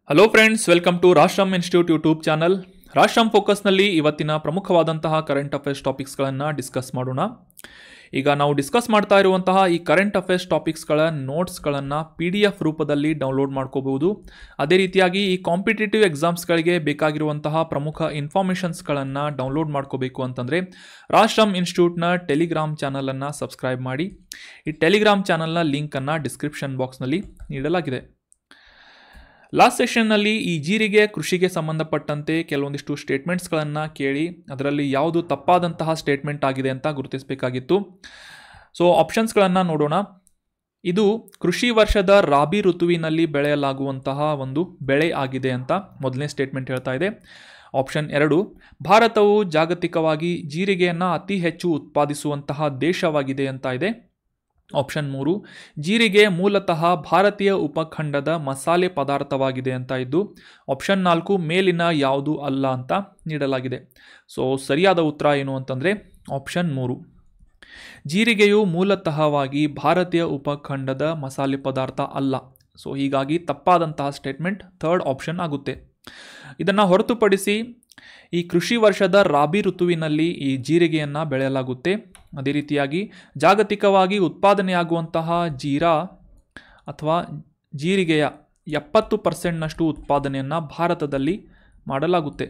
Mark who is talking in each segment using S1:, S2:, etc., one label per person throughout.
S1: hello friends welcome to Rashtram institute YouTube channel Rashtram ಫೋಕಸ್ನಲ್ಲಿ ಇವತ್ತಿನ ಪ್ರಮುಖವಾದಂತಹ ಕರೆಂಟ್ ಅಫೇರ್ಸ್ ಟಾಪಿಕ್ಸ್ಗಳನ್ನು ಡಿಸ್ಕಸ್ ಮಾಡೋಣ ಈಗ ನಾವು ಡಿಸ್ಕಸ್ ಮಾಡ್ತಾ ಇರುವಂತಹ ಈ ಕರೆಂಟ್ ಅಫೇರ್ಸ್ ಟಾಪಿಕ್ಸ್ಗಳ ನೋಟ್ಸ್ಗಳನ್ನು ಪಿ ಡಿ ಎಫ್ ರೂಪದಲ್ಲಿ ಡೌನ್ಲೋಡ್ ಮಾಡ್ಕೋಬಹುದು ಅದೇ ರೀತಿಯಾಗಿ ಈ ಕಾಂಪಿಟೇಟಿವ್ ಎಕ್ಸಾಮ್ಸ್ಗಳಿಗೆ ಬೇಕಾಗಿರುವಂತಹ ಪ್ರಮುಖ ಇನ್ಫಾರ್ಮೇಷನ್ಸ್ಗಳನ್ನು ಡೌನ್ಲೋಡ್ ಮಾಡ್ಕೋಬೇಕು ಅಂತಂದರೆ ರಾಷ್ಟ್ರಮ್ ಇನ್ಸ್ಟಿಟ್ಯೂಟ್ನ ಟೆಲಿಗ್ರಾಮ್ ಚಾನಲನ್ನು ಸಬ್ಸ್ಕ್ರೈಬ್ ಮಾಡಿ ಈ ಟೆಲಿಗ್ರಾಮ್ ಚಾನಲ್ನ ಲಿಂಕನ್ನು ಡಿಸ್ಕ್ರಿಪ್ಷನ್ ಬಾಕ್ಸ್ನಲ್ಲಿ ನೀಡಲಾಗಿದೆ ಲಾಸ್ಟ್ ಸೆಷನ್ನಲ್ಲಿ ಈ ಜೀರಿಗೆ ಕೃಷಿಗೆ ಸಂಬಂಧಪಟ್ಟಂತೆ ಕೆಲವೊಂದಿಷ್ಟು ಸ್ಟೇಟ್ಮೆಂಟ್ಸ್ಗಳನ್ನು ಕೇಳಿ ಅದರಲ್ಲಿ ಯಾವುದು ತಪ್ಪಾದಂತಹ ಸ್ಟೇಟ್ಮೆಂಟ್ ಆಗಿದೆ ಅಂತ ಗುರುತಿಸಬೇಕಾಗಿತ್ತು ಸೊ ಆಪ್ಷನ್ಸ್ಗಳನ್ನು ನೋಡೋಣ ಇದು ಕೃಷಿ ವರ್ಷದ ರಾಬಿ ಋತುವಿನಲ್ಲಿ ಬೆಳೆಯಲಾಗುವಂತಹ ಒಂದು ಬೆಳೆ ಆಗಿದೆ ಅಂತ ಮೊದಲನೇ ಸ್ಟೇಟ್ಮೆಂಟ್ ಹೇಳ್ತಾ ಇದೆ ಆಪ್ಷನ್ ಎರಡು ಭಾರತವು ಜಾಗತಿಕವಾಗಿ ಜೀರಿಗೆಯನ್ನು ಅತಿ ಹೆಚ್ಚು ಉತ್ಪಾದಿಸುವಂತಹ ದೇಶವಾಗಿದೆ ಅಂತ ಇದೆ ಆಪ್ಷನ್ ಮೂರು ಜೀರಿಗೆ ಮೂಲತಃ ಭಾರತೀಯ ಉಪಖಂಡದ ಮಸಾಲೆ ಪದಾರ್ಥವಾಗಿದೆ ಅಂತ ಇದ್ದು ಆಪ್ಷನ್ ನಾಲ್ಕು ಮೇಲಿನ ಯಾವುದು ಅಲ್ಲ ಅಂತ ನೀಡಲಾಗಿದೆ ಸೊ ಸರಿಯಾದ ಉತ್ತರ ಏನು ಅಂತಂದರೆ ಆಪ್ಷನ್ ಮೂರು ಜೀರಿಗೆಯು ಮೂಲತಃವಾಗಿ ಭಾರತೀಯ ಉಪಖಂಡದ ಮಸಾಲೆ ಪದಾರ್ಥ ಅಲ್ಲ ಸೊ ಹೀಗಾಗಿ ತಪ್ಪಾದಂತಹ ಸ್ಟೇಟ್ಮೆಂಟ್ ಥರ್ಡ್ ಆಪ್ಷನ್ ಆಗುತ್ತೆ ಇದನ್ನು ಹೊರತುಪಡಿಸಿ ಈ ಕೃಷಿ ವರ್ಷದ ರಾಬಿ ಋತುವಿನಲ್ಲಿ ಈ ಜೀರಿಗೆಯನ್ನು ಬೆಳೆಯಲಾಗುತ್ತೆ ಅದೇ ರೀತಿಯಾಗಿ ಜಾಗತಿಕವಾಗಿ ಉತ್ಪಾದನೆಯಾಗುವಂತಹ ಜೀರಾ ಅಥವಾ ಜೀರಿಗೆಯ ಎಪ್ಪತ್ತು ಪರ್ಸೆಂಟ್ನಷ್ಟು ಉತ್ಪಾದನೆಯನ್ನು ಭಾರತದಲ್ಲಿ ಮಾಡಲಾಗುತ್ತೆ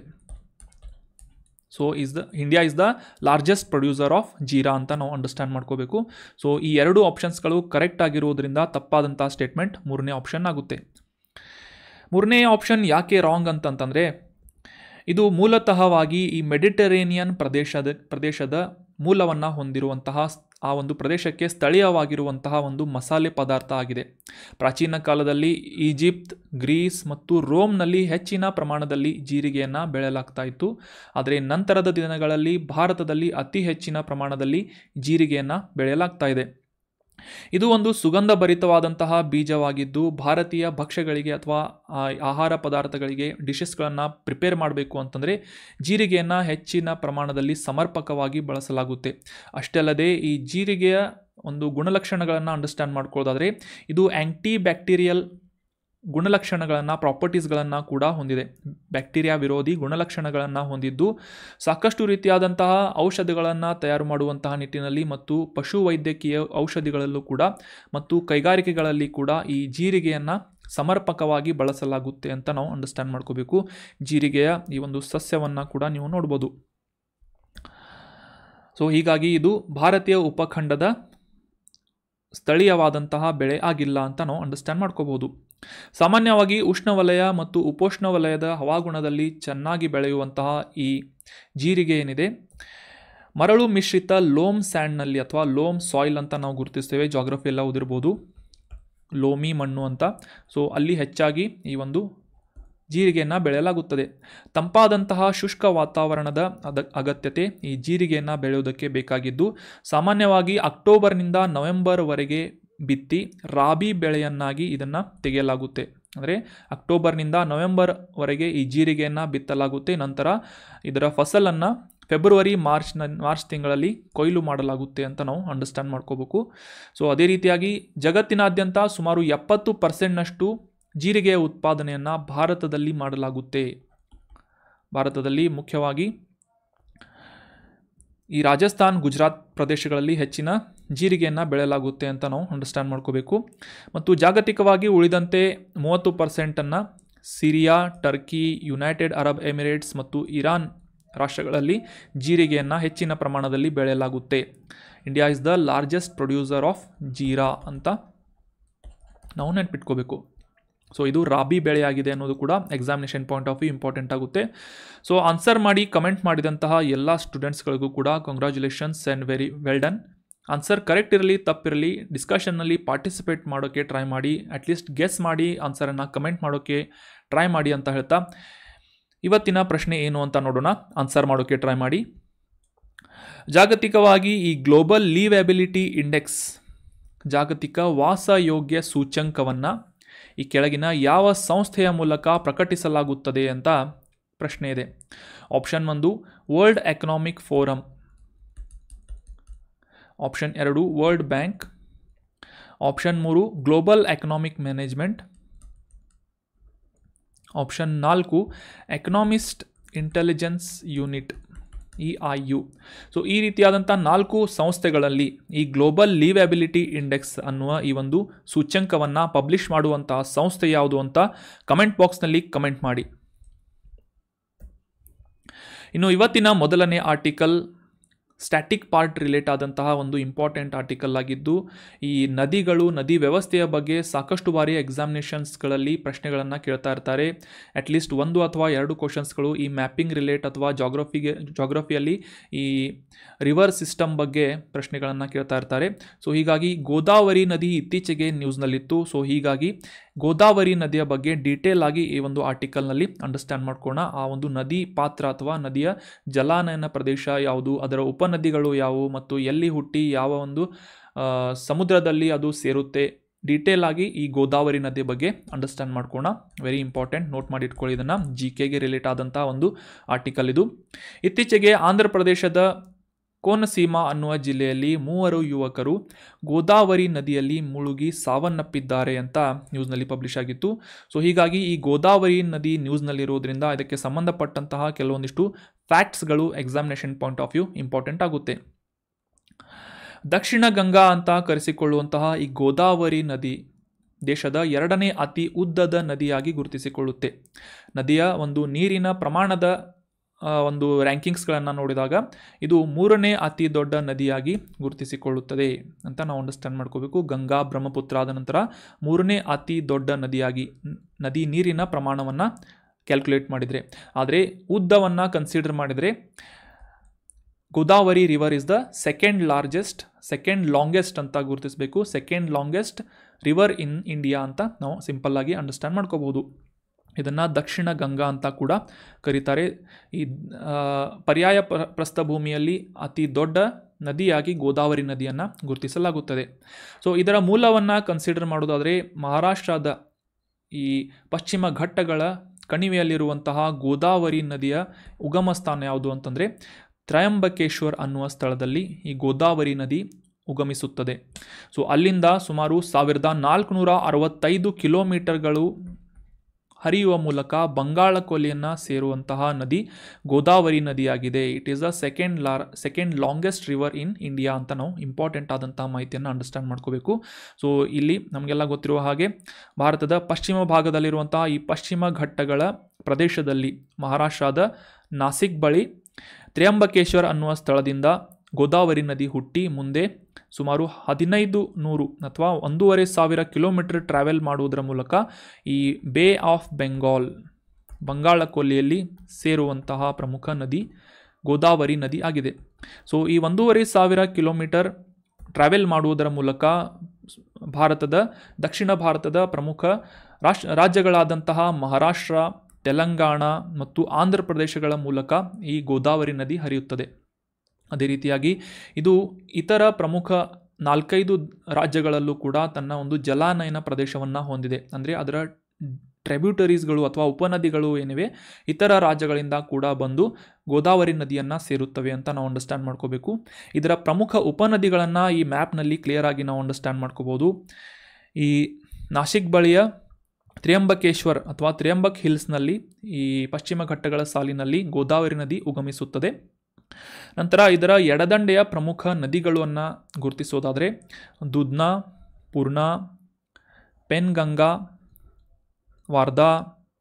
S1: so is the India is the largest producer of jeera ಅಂತ ನಾವು ಅಂಡರ್ಸ್ಟ್ಯಾಂಡ್ ಮಾಡ್ಕೋಬೇಕು ಸೊ ಈ ಎರಡು ಆಪ್ಷನ್ಸ್ಗಳು ಕರೆಕ್ಟ್ ಆಗಿರುವುದರಿಂದ ತಪ್ಪಾದಂಥ ಸ್ಟೇಟ್ಮೆಂಟ್ ಮೂರನೇ ಆಪ್ಷನ್ ಆಗುತ್ತೆ ಮೂರನೇ ಆಪ್ಷನ್ ಯಾಕೆ ರಾಂಗ್ ಅಂತಂತಂದರೆ ಇದು ಮೂಲತಃವಾಗಿ ಈ ಮೆಡಿಟರೇನಿಯನ್ ಪ್ರದೇಶದ ಪ್ರದೇಶದ ಮೂಲವನ್ನು ಹೊಂದಿರುವಂತಹ ಆ ಒಂದು ಪ್ರದೇಶಕ್ಕೆ ಸ್ಥಳೀಯವಾಗಿರುವಂತಹ ಒಂದು ಮಸಾಲೆ ಪದಾರ್ಥ ಆಗಿದೆ ಪ್ರಾಚೀನ ಕಾಲದಲ್ಲಿ ಈಜಿಪ್ಟ್ ಗ್ರೀಸ್ ಮತ್ತು ರೋಮ್ನಲ್ಲಿ ಹೆಚ್ಚಿನ ಪ್ರಮಾಣದಲ್ಲಿ ಜೀರಿಗೆಯನ್ನು ಬೆಳೆಯಲಾಗ್ತಾ ಇತ್ತು ಆದರೆ ನಂತರದ ದಿನಗಳಲ್ಲಿ ಭಾರತದಲ್ಲಿ ಅತಿ ಹೆಚ್ಚಿನ ಪ್ರಮಾಣದಲ್ಲಿ ಜೀರಿಗೆಯನ್ನು ಬೆಳೆಯಲಾಗ್ತಾ ಇದೆ ಇದು ಒಂದು ಸುಗಂಧ ಭರಿತವಾದಂತಹ ಬೀಜವಾಗಿದ್ದು ಭಾರತೀಯ ಭಕ್ಷ್ಯಗಳಿಗೆ ಅಥವಾ ಆಹಾರ ಪದಾರ್ಥಗಳಿಗೆ ಡಿಶಸ್ಗಳನ್ನು ಪ್ರಿಪೇರ್ ಮಾಡಬೇಕು ಅಂತಂದರೆ ಜೀರಿಗೆಯನ್ನು ಹೆಚ್ಚಿನ ಪ್ರಮಾಣದಲ್ಲಿ ಸಮರ್ಪಕವಾಗಿ ಬಳಸಲಾಗುತ್ತೆ ಅಷ್ಟೇ ಅಲ್ಲದೆ ಈ ಜೀರಿಗೆಯ ಒಂದು ಗುಣಲಕ್ಷಣಗಳನ್ನು ಅಂಡರ್ಸ್ಟ್ಯಾಂಡ್ ಮಾಡ್ಕೊಳ್ಳೋದಾದರೆ ಇದು ಆ್ಯಂಟಿ ಬ್ಯಾಕ್ಟೀರಿಯಲ್ ಗುಣಲಕ್ಷಣಗಳನ್ನು ಪ್ರಾಪರ್ಟೀಸ್ಗಳನ್ನು ಕೂಡ ಹೊಂದಿದೆ ಬ್ಯಾಕ್ಟೀರಿಯಾ ವಿರೋಧಿ ಗುಣಲಕ್ಷಣಗಳನ್ನು ಹೊಂದಿದ್ದು ಸಾಕಷ್ಟು ರೀತಿಯಾದಂತಹ ಔಷಧಿಗಳನ್ನು ತಯಾರು ಮಾಡುವಂತಹ ನಿಟ್ಟಿನಲ್ಲಿ ಮತ್ತು ಪಶು ವೈದ್ಯಕೀಯ ಔಷಧಿಗಳಲ್ಲೂ ಕೂಡ ಮತ್ತು ಕೈಗಾರಿಕೆಗಳಲ್ಲಿ ಕೂಡ ಈ ಜೀರಿಗೆಯನ್ನು ಸಮರ್ಪಕವಾಗಿ ಬಳಸಲಾಗುತ್ತೆ ಅಂತ ನಾವು ಅಂಡರ್ಸ್ಟ್ಯಾಂಡ್ ಮಾಡ್ಕೋಬೇಕು ಜೀರಿಗೆಯ ಈ ಒಂದು ಸಸ್ಯವನ್ನು ಕೂಡ ನೀವು ನೋಡ್ಬೋದು ಸೊ ಹೀಗಾಗಿ ಇದು ಭಾರತೀಯ ಉಪಖಂಡದ ಸ್ಥಳೀಯವಾದಂತಹ ಬೆಳೆ ಆಗಿಲ್ಲ ಅಂತ ನಾವು ಅಂಡರ್ಸ್ಟ್ಯಾಂಡ್ ಮಾಡ್ಕೋಬಹುದು ಸಾಮಾನ್ಯವಾಗಿ ಉಷ್ಣವಲಯ ಮತ್ತು ಉಪೋಷ್ಣವಲಯದ ಹವಾಗುಣದಲ್ಲಿ ಚೆನ್ನಾಗಿ ಬೆಳೆಯುವಂತಹ ಈ ಜೀರಿಗೆ ಏನಿದೆ ಮರಳು ಮಿಶ್ರಿತ ಲೋಮ್ ಸ್ಯಾಂಡ್ನಲ್ಲಿ ಅಥವಾ ಲೋಮ್ ಸಾಯಿಲ್ ಅಂತ ನಾವು ಗುರುತಿಸ್ತೇವೆ ಜಾಗ್ರಫಿ ಎಲ್ಲ ಓದಿರ್ಬೋದು ಲೋಮಿ ಮಣ್ಣು ಅಂತ ಸೊ ಅಲ್ಲಿ ಹೆಚ್ಚಾಗಿ ಈ ಒಂದು ಜೀರಿಗೆಯನ್ನು ಬೆಳೆಯಲಾಗುತ್ತದೆ ತಂಪಾದಂತಹ ಶುಷ್ಕ ವಾತಾವರಣದ ಅದ ಅಗತ್ಯತೆ ಈ ಜೀರಿಗೆಯನ್ನು ಬೆಳೆಯುವುದಕ್ಕೆ ಬೇಕಾಗಿದ್ದು ಸಾಮಾನ್ಯವಾಗಿ ಅಕ್ಟೋಬರ್ನಿಂದ ನವೆಂಬರ್ವರೆಗೆ ಬಿತ್ತಿ ರಾಬಿ ಬೆಳೆಯನ್ನಾಗಿ ಇದನ್ನು ತೆಗೆಯಲಾಗುತ್ತೆ ಅಂದರೆ ಅಕ್ಟೋಬರ್ನಿಂದ ನವೆಂಬರ್ವರೆಗೆ ಈ ಜೀರಿಗೆಯನ್ನು ಬಿತ್ತಲಾಗುತ್ತೆ ನಂತರ ಇದರ ಫಸಲನ್ನು ಫೆಬ್ರವರಿ ಮಾರ್ಚ್ನ ಮಾರ್ಚ್ ತಿಂಗಳಲ್ಲಿ ಕೊಯ್ಲು ಮಾಡಲಾಗುತ್ತೆ ಅಂತ ನಾವು ಅಂಡರ್ಸ್ಟ್ಯಾಂಡ್ ಮಾಡ್ಕೋಬೇಕು ಸೊ ಅದೇ ರೀತಿಯಾಗಿ ಜಗತ್ತಿನಾದ್ಯಂತ ಸುಮಾರು ಎಪ್ಪತ್ತು ಪರ್ಸೆಂಟ್ನಷ್ಟು ಜೀರಿಗೆಯ ಉತ್ಪಾದನೆಯನ್ನು ಭಾರತದಲ್ಲಿ ಮಾಡಲಾಗುತ್ತೆ ಭಾರತದಲ್ಲಿ ಮುಖ್ಯವಾಗಿ ಈ ರಾಜಸ್ಥಾನ್ ಗುಜರಾತ್ ಪ್ರದೇಶಗಳಲ್ಲಿ ಹೆಚ್ಚಿನ ಜೀರಿಗೆಯನ್ನು ಬೆಳೆಯಲಾಗುತ್ತೆ ಅಂತ ನಾವು ಅಂಡರ್ಸ್ಟ್ಯಾಂಡ್ ಮಾಡ್ಕೋಬೇಕು ಮತ್ತು ಜಾಗತಿಕವಾಗಿ ಉಳಿದಂತೆ ಮೂವತ್ತು ಪರ್ಸೆಂಟನ್ನು Syria Turkey United Arab Emirates ಮತ್ತು ಇರಾನ್ ರಾಷ್ಟ್ರಗಳಲ್ಲಿ ಜೀರಿಗೆಯನ್ನು ಹೆಚ್ಚಿನ ಪ್ರಮಾಣದಲ್ಲಿ ಬೆಳೆಯಲಾಗುತ್ತೆ India is the largest producer of jeera ಅಂತ ನಾವು ನೆನ್ಪಿಟ್ಕೋಬೇಕು ಸೊ ಇದು ರಾಬಿ ಬೆಳೆಯಾಗಿದೆ ಅನ್ನೋದು ಕೂಡ examination point of view important ಆಗುತ್ತೆ ಸೊ ಆನ್ಸರ್ ಮಾಡಿ ಕಮೆಂಟ್ ಮಾಡಿದಂತಹ ಎಲ್ಲ ಸ್ಟೂಡೆಂಟ್ಸ್ಗಳಿಗೂ ಕೂಡ congratulations and very well done answer correct ಇರಲಿ ತಪ್ಪಿರಲಿ ಡಿಸ್ಕಷನ್ನಲ್ಲಿ ಪಾರ್ಟಿಸಿಪೇಟ್ ಮಾಡೋಕ್ಕೆ ಟ್ರೈ ಮಾಡಿ ಅಟ್ಲೀಸ್ಟ್ ಗೆಸ್ ಮಾಡಿ ಆನ್ಸರನ್ನು ಕಮೆಂಟ್ ಮಾಡೋಕ್ಕೆ ಟ್ರೈ ಮಾಡಿ ಅಂತ ಹೇಳ್ತಾ ಇವತ್ತಿನ ಪ್ರಶ್ನೆ ಏನು ಅಂತ ನೋಡೋಣ ಆನ್ಸರ್ ಮಾಡೋಕ್ಕೆ ಟ್ರೈ ಮಾಡಿ ಜಾಗತಿಕವಾಗಿ ಈ ಗ್ಲೋಬಲ್ ಲೀವ್ಯಾಬಿಲಿಟಿ ಇಂಡೆಕ್ಸ್ ಜಾಗತಿಕ ವಾಸಯೋಗ್ಯ ಸೂಚ್ಯಂಕವನ್ನು ಈ ಕೆಳಗಿನ ಯಾವ ಸಂಸ್ಥೆಯ ಮೂಲಕ ಪ್ರಕಟಿಸಲಾಗುತ್ತದೆ ಅಂತ ಪ್ರಶ್ನೆ ಇದೆ ಆಪ್ಷನ್ ಒಂದು ವರ್ಲ್ಡ್ ಎಕನಾಮಿಕ್ ಫೋರಮ್ ಆಪ್ಷನ್ ಎರಡು ವರ್ಲ್ಡ್ ಬ್ಯಾಂಕ್ ಆಪ್ಷನ್ ಮೂರು ಗ್ಲೋಬಲ್ ಎಕನಾಮಿಕ್ ಮ್ಯಾನೇಜ್ಮೆಂಟ್ ಆಪ್ಷನ್ ನಾಲ್ಕು Economist Intelligence Unit E I U so ಈ ರೀತಿಯಾದಂಥ ನಾಲ್ಕು ಸಂಸ್ಥೆಗಳಲ್ಲಿ ಈ ಗ್ಲೋಬಲ್ ಲೀವ್ಯಾಬಿಲಿಟಿ ಇಂಡೆಕ್ಸ್ ಅನ್ನುವ ಈ ಒಂದು ಸೂಚ್ಯಂಕವನ್ನು ಪಬ್ಲಿಷ್ ಮಾಡುವಂತಹ ಸಂಸ್ಥೆ ಯಾವುದು ಅಂತ ಕಮೆಂಟ್ ಬಾಕ್ಸ್ನಲ್ಲಿ ಕಮೆಂಟ್ ಮಾಡಿ ಇನ್ನು ಇವತ್ತಿನ ಮೊದಲನೇ ಆರ್ಟಿಕಲ್ ಸ್ಟ್ಯಾಟಿಕ್ ಪಾರ್ಟ್ ರಿಲೇಟ್ ಆದಂತಹ ಒಂದು ಇಂಪಾರ್ಟೆಂಟ್ ಆರ್ಟಿಕಲ್ ಆಗಿದ್ದು ಈ ನದಿಗಳು ನದಿ ವ್ಯವಸ್ಥೆಯ ಬಗ್ಗೆ ಸಾಕಷ್ಟು ಬಾರಿ ಎಕ್ಸಾಮಿನೇಷನ್ಸ್ಗಳಲ್ಲಿ ಪ್ರಶ್ನೆಗಳನ್ನು ಕೇಳ್ತಾ ಇರ್ತಾರೆ ಅಟ್ಲೀಸ್ಟ್ ಒಂದು ಅಥವಾ ಎರಡು ಕ್ವಶನ್ಸ್ಗಳು ಈ ಮ್ಯಾಪಿಂಗ್ ರಿಲೇಟ್ ಅಥವಾ ಜಾಗ್ರಫಿಗೆ ಜಾಗ್ರಫಿಯಲ್ಲಿ ಈ ರಿವರ್ ಸಿಸ್ಟಮ್ ಬಗ್ಗೆ ಪ್ರಶ್ನೆಗಳನ್ನು ಕೇಳ್ತಾ ಇರ್ತಾರೆ ಸೊ ಹೀಗಾಗಿ ಗೋದಾವರಿ ನದಿ ಇತ್ತೀಚೆಗೆ ನ್ಯೂಸ್ನಲ್ಲಿತ್ತು ಸೊ ಹೀಗಾಗಿ ಗೋದಾವರಿ ನದಿಯ ಬಗ್ಗೆ ಡೀಟೇಲ್ ಆಗಿ ಈ ಒಂದು ಆರ್ಟಿಕಲ್ನಲ್ಲಿ ಅಂಡರ್ಸ್ಟ್ಯಾಂಡ್ ಮಾಡ್ಕೋಣ ಆ ಒಂದು ನದಿ ಪಾತ್ರ ಅಥವಾ ನದಿಯ ಜಲಾನಯನ ಪ್ರದೇಶ ಯಾವುದು ಅದರ ಉಪನದಿಗಳು ಯಾವುವು ಮತ್ತು ಎಲ್ಲಿ ಹುಟ್ಟಿ ಯಾವ ಒಂದು ಆ, ಸಮುದ್ರದಲ್ಲಿ ಅದು ಸೇರುತ್ತೆ ಡೀಟೇಲ್ ಆಗಿ ಈ ಗೋದಾವರಿ ನದಿ ಬಗ್ಗೆ ಅಂಡರ್ಸ್ಟ್ಯಾಂಡ್ ಮಾಡ್ಕೋಣ ವೆರಿ ಇಂಪಾರ್ಟೆಂಟ್ ನೋಟ್ ಮಾಡಿ ಇಟ್ಕೊಳ್ಳಿ ಇದನ್ನು ಜಿ ಕೆಗೆ ರಿಲೇಟ್ ಆದಂಥ ಒಂದು ಆರ್ಟಿಕಲ್ ಇದು ಇತ್ತೀಚೆಗೆ ಆಂಧ್ರ ಪ್ರದೇಶದ ಕೋನಸೀಮಾ ಅನ್ನುವ ಜಿಲ್ಲೆಯಲ್ಲಿ ಮೂವರು ಯುವಕರು ಗೋದಾವರಿ ನದಿಯಲ್ಲಿ ಮುಳುಗಿ ಸಾವನ್ನಪ್ಪಿದ್ದಾರೆ ಅಂತ ನ್ಯೂಸ್ನಲ್ಲಿ ಪಬ್ಲಿಷ್ ಆಗಿತ್ತು ಸೊ ಹೀಗಾಗಿ ಈ ಗೋದಾವರಿ ನದಿ ನ್ಯೂಸ್ನಲ್ಲಿರೋದ್ರಿಂದ ಇದಕ್ಕೆ ಸಂಬಂಧಪಟ್ಟಂತಹ ಕೆಲವೊಂದಿಷ್ಟು ಫ್ಯಾಕ್ಟ್ಸ್ಗಳು examination point of view important ಆಗುತ್ತೆ ದಕ್ಷಿಣ ಗಂಗಾ ಅಂತ ಕರೆಸಿಕೊಳ್ಳುವಂತಹ ಈ ಗೋದಾವರಿ ನದಿ ದೇಶದ ಎರಡನೇ ಅತಿ ಉದ್ದದ ನದಿಯಾಗಿ ಗುರುತಿಸಿಕೊಳ್ಳುತ್ತೆ ನದಿಯ ಒಂದು ನೀರಿನ ಪ್ರಮಾಣದ ಆ, ಒಂದು ರ್ಯಾಂಕಿಂಗ್ಸ್ಗಳನ್ನು ನೋಡಿದಾಗ ಇದು ಮೂರನೇ ಅತಿ ದೊಡ್ಡ ನದಿಯಾಗಿ ಗುರುತಿಸಿಕೊಳ್ಳುತ್ತದೆ ಅಂತ ನಾವು ಅಂಡರ್ಸ್ಟ್ಯಾಂಡ್ ಮಾಡ್ಕೋಬೇಕು ಗಂಗಾ ಬ್ರಹ್ಮಪುತ್ರ ಆದ ನಂತರ ಮೂರನೇ ಅತಿ ದೊಡ್ಡ ನದಿಯಾಗಿ ನ್- ನದಿ ನೀರಿನ ಪ್ರಮಾಣವನ್ನು ಕ್ಯಾಲ್ಕುಲೇಟ್ ಮಾಡಿದರೆ ಆದರೆ ಉದ್ದವನ್ನು ಕನ್ಸಿಡರ್ ಮಾಡಿದರೆ Godavari river is the second largest second longest ಅಂತ ಗುರುತಿಸಬೇಕು second longest river in India ಅಂತ ನಾವು ಸಿಂಪಲ್ ಆಗಿ ಅಂಡರ್ಸ್ಟ್ಯಾಂಡ್ ಮಾಡ್ಕೋಬಹುದು ಇದನ್ನು ದಕ್ಷಿಣ ಗಂಗಾ ಅಂತ ಕೂಡ ಕರೀತಾರೆ ಈ ಆ, ಪರ್ಯಾಯ ಪ್ರ ಪ್ರಸ್ಥಭೂಮಿಯಲ್ಲಿ ಅತಿ ದೊಡ್ಡ ನದಿಯಾಗಿ ಗೋದಾವರಿ ನದಿಯನ್ನು ಗುರುತಿಸಲಾಗುತ್ತದೆ ಸೊ ಇದರ ಮೂಲವನ್ನು ಕನ್ಸಿಡರ್ ಮಾಡೋದಾದರೆ ಮಹಾರಾಷ್ಟ್ರದ ಈ ಪಶ್ಚಿಮ ಘಟ್ಟಗಳ ಕಣಿವೆಯಲ್ಲಿರುವಂತಹ ಗೋದಾವರಿ ನದಿಯ ಉಗಮ ಸ್ಥಾನ ಯಾವುದು ಅಂತಂದರೆ ತ್ರಯಂಬಕೇಶ್ವರ್ ಅನ್ನುವ ಸ್ಥಳದಲ್ಲಿ ಈ ಗೋದಾವರಿ ನದಿ ಉಗಮಿಸುತ್ತದೆ ಸೊ ಅಲ್ಲಿಂದ ಸುಮಾರು ಸಾವಿರದ ನಾಲ್ಕುನೂರ ಅರವತ್ತೈದು ಕಿಲೋಮೀಟರ್ಗಳು ಹರಿಯುವ ಮೂಲಕ ಬಂಗಾಳ ಕೊಲ್ಲಿಯನ್ನು ಸೇರುವಂತಹ ನದಿ ಗೋದಾವರಿ ನದಿಯಾಗಿದೆ ಇಟ್ ಈಸ್ ದ ಸೆಕೆಂಡ್ ಲಾರ್ second longest river in India ಅಂತ ನಾವು ಇಂಪಾರ್ಟೆಂಟ್ ಆದಂತಹ ಮಾಹಿತಿಯನ್ನು ಅಂಡರ್ಸ್ಟ್ಯಾಂಡ್ ಮಾಡ್ಕೋಬೇಕು ಸೊ ಇಲ್ಲಿ ನಮಗೆಲ್ಲ ಗೊತ್ತಿರುವ ಹಾಗೆ ಭಾರತದ ಪಶ್ಚಿಮ ಭಾಗದಲ್ಲಿರುವಂತಹ ಈ ಪಶ್ಚಿಮ ಘಟ್ಟಗಳ ಪ್ರದೇಶದಲ್ಲಿ ಮಹಾರಾಷ್ಟ್ರದ ನಾಸಿಕ್ ಬಳಿ ತ್ರ್ಯಂಬಕೇಶ್ವರ್ ಅನ್ನುವ ಸ್ಥಳದಿಂದ ಗೋದಾವರಿ ನದಿ ಹುಟ್ಟಿ ಮುಂದೆ ಸುಮಾರು ಹದಿನೈದು ನೂರು ಅಥವಾ ಒಂದೂವರೆ ಸಾವಿರ ಕಿಲೋಮೀಟರ್ ಟ್ರಾವೆಲ್ ಮಾಡುವುದರ ಮೂಲಕ ಈ ಬೇ ಆಫ್ ಬೆಂಗಾಲ್ ಬಂಗಾಳ ಕೊಲ್ಲಿಯಲ್ಲಿ ಸೇರುವಂತಹ ಪ್ರಮುಖ ನದಿ ಗೋದಾವರಿ ನದಿ ಆಗಿದೆ ಸೊ ಈ ಒಂದೂವರೆ ಸಾವಿರ ಕಿಲೋಮೀಟರ್ ಟ್ರಾವೆಲ್ ಮಾಡುವುದರ ಮೂಲಕ ಭಾರತದ ದಕ್ಷಿಣ ಭಾರತದ ಪ್ರಮುಖ ರಾಷ್ಟ್ರ ರಾಜ್ಯಗಳಾದಂತಹ ಮಹಾರಾಷ್ಟ್ರ ತೆಲಂಗಾಣ ಮತ್ತು ಆಂಧ್ರ ಪ್ರದೇಶಗಳ ಮೂಲಕ ಈ ಗೋದಾವರಿ ನದಿ ಹರಿಯುತ್ತದೆ ಅದೇ ರೀತಿಯಾಗಿ ಇದು ಇತರ ಪ್ರಮುಖ ನಾಲ್ಕೈದು ರಾಜ್ಯಗಳಲ್ಲೂ ಕೂಡ ತನ್ನ ಒಂದು ಜಲಾನಯನ ಪ್ರದೇಶವನ್ನು ಹೊಂದಿದೆ ಅಂದರೆ ಅದರ ಟ್ರೆಬ್ಯೂಟರೀಸ್ಗಳು ಅಥವಾ ಉಪನದಿಗಳು ಏನಿವೆ ಇತರ ರಾಜ್ಯಗಳಿಂದ ಕೂಡ ಬಂದು ಗೋದಾವರಿ ನದಿಯನ್ನು ಸೇರುತ್ತವೆ ಅಂತ ನಾವು ಅಂಡರ್ಸ್ಟ್ಯಾಂಡ್ ಮಾಡ್ಕೋಬೇಕು ಇದರ ಪ್ರಮುಖ ಉಪನದಿಗಳನ್ನು ಈ ಮ್ಯಾಪ್ನಲ್ಲಿ ಕ್ಲಿಯರ್ ಆಗಿ ನಾವು ಅಂಡರ್ಸ್ಟ್ಯಾಂಡ್ ಮಾಡ್ಕೋಬೋದು ಈ ನಾಸಿಕ್ ಬಳಿಯ ತ್ರ್ಯಂಬಕೇಶ್ವರ್ ಅಥವಾ ತ್ರ್ಯಂಬಕ್ ಹಿಲ್ಸ್ನಲ್ಲಿ ಈ ಪಶ್ಚಿಮ ಘಟ್ಟಗಳ ಸಾಲಿನಲ್ಲಿ ಗೋದಾವರಿ ನದಿ ಉಗಮಿಸುತ್ತದೆ ನಂತರ ಇದರ ಎಡದಂಡೆಯ ಪ್ರಮುಖ ನದಿಗಳನ್ನು ಗುರುತಿಸೋದಾದರೆ ದುಧ್ನಾ ಪೂರ್ಣ ಪೆನ್ಗಂಗಾ ವಾರ್ಧಾ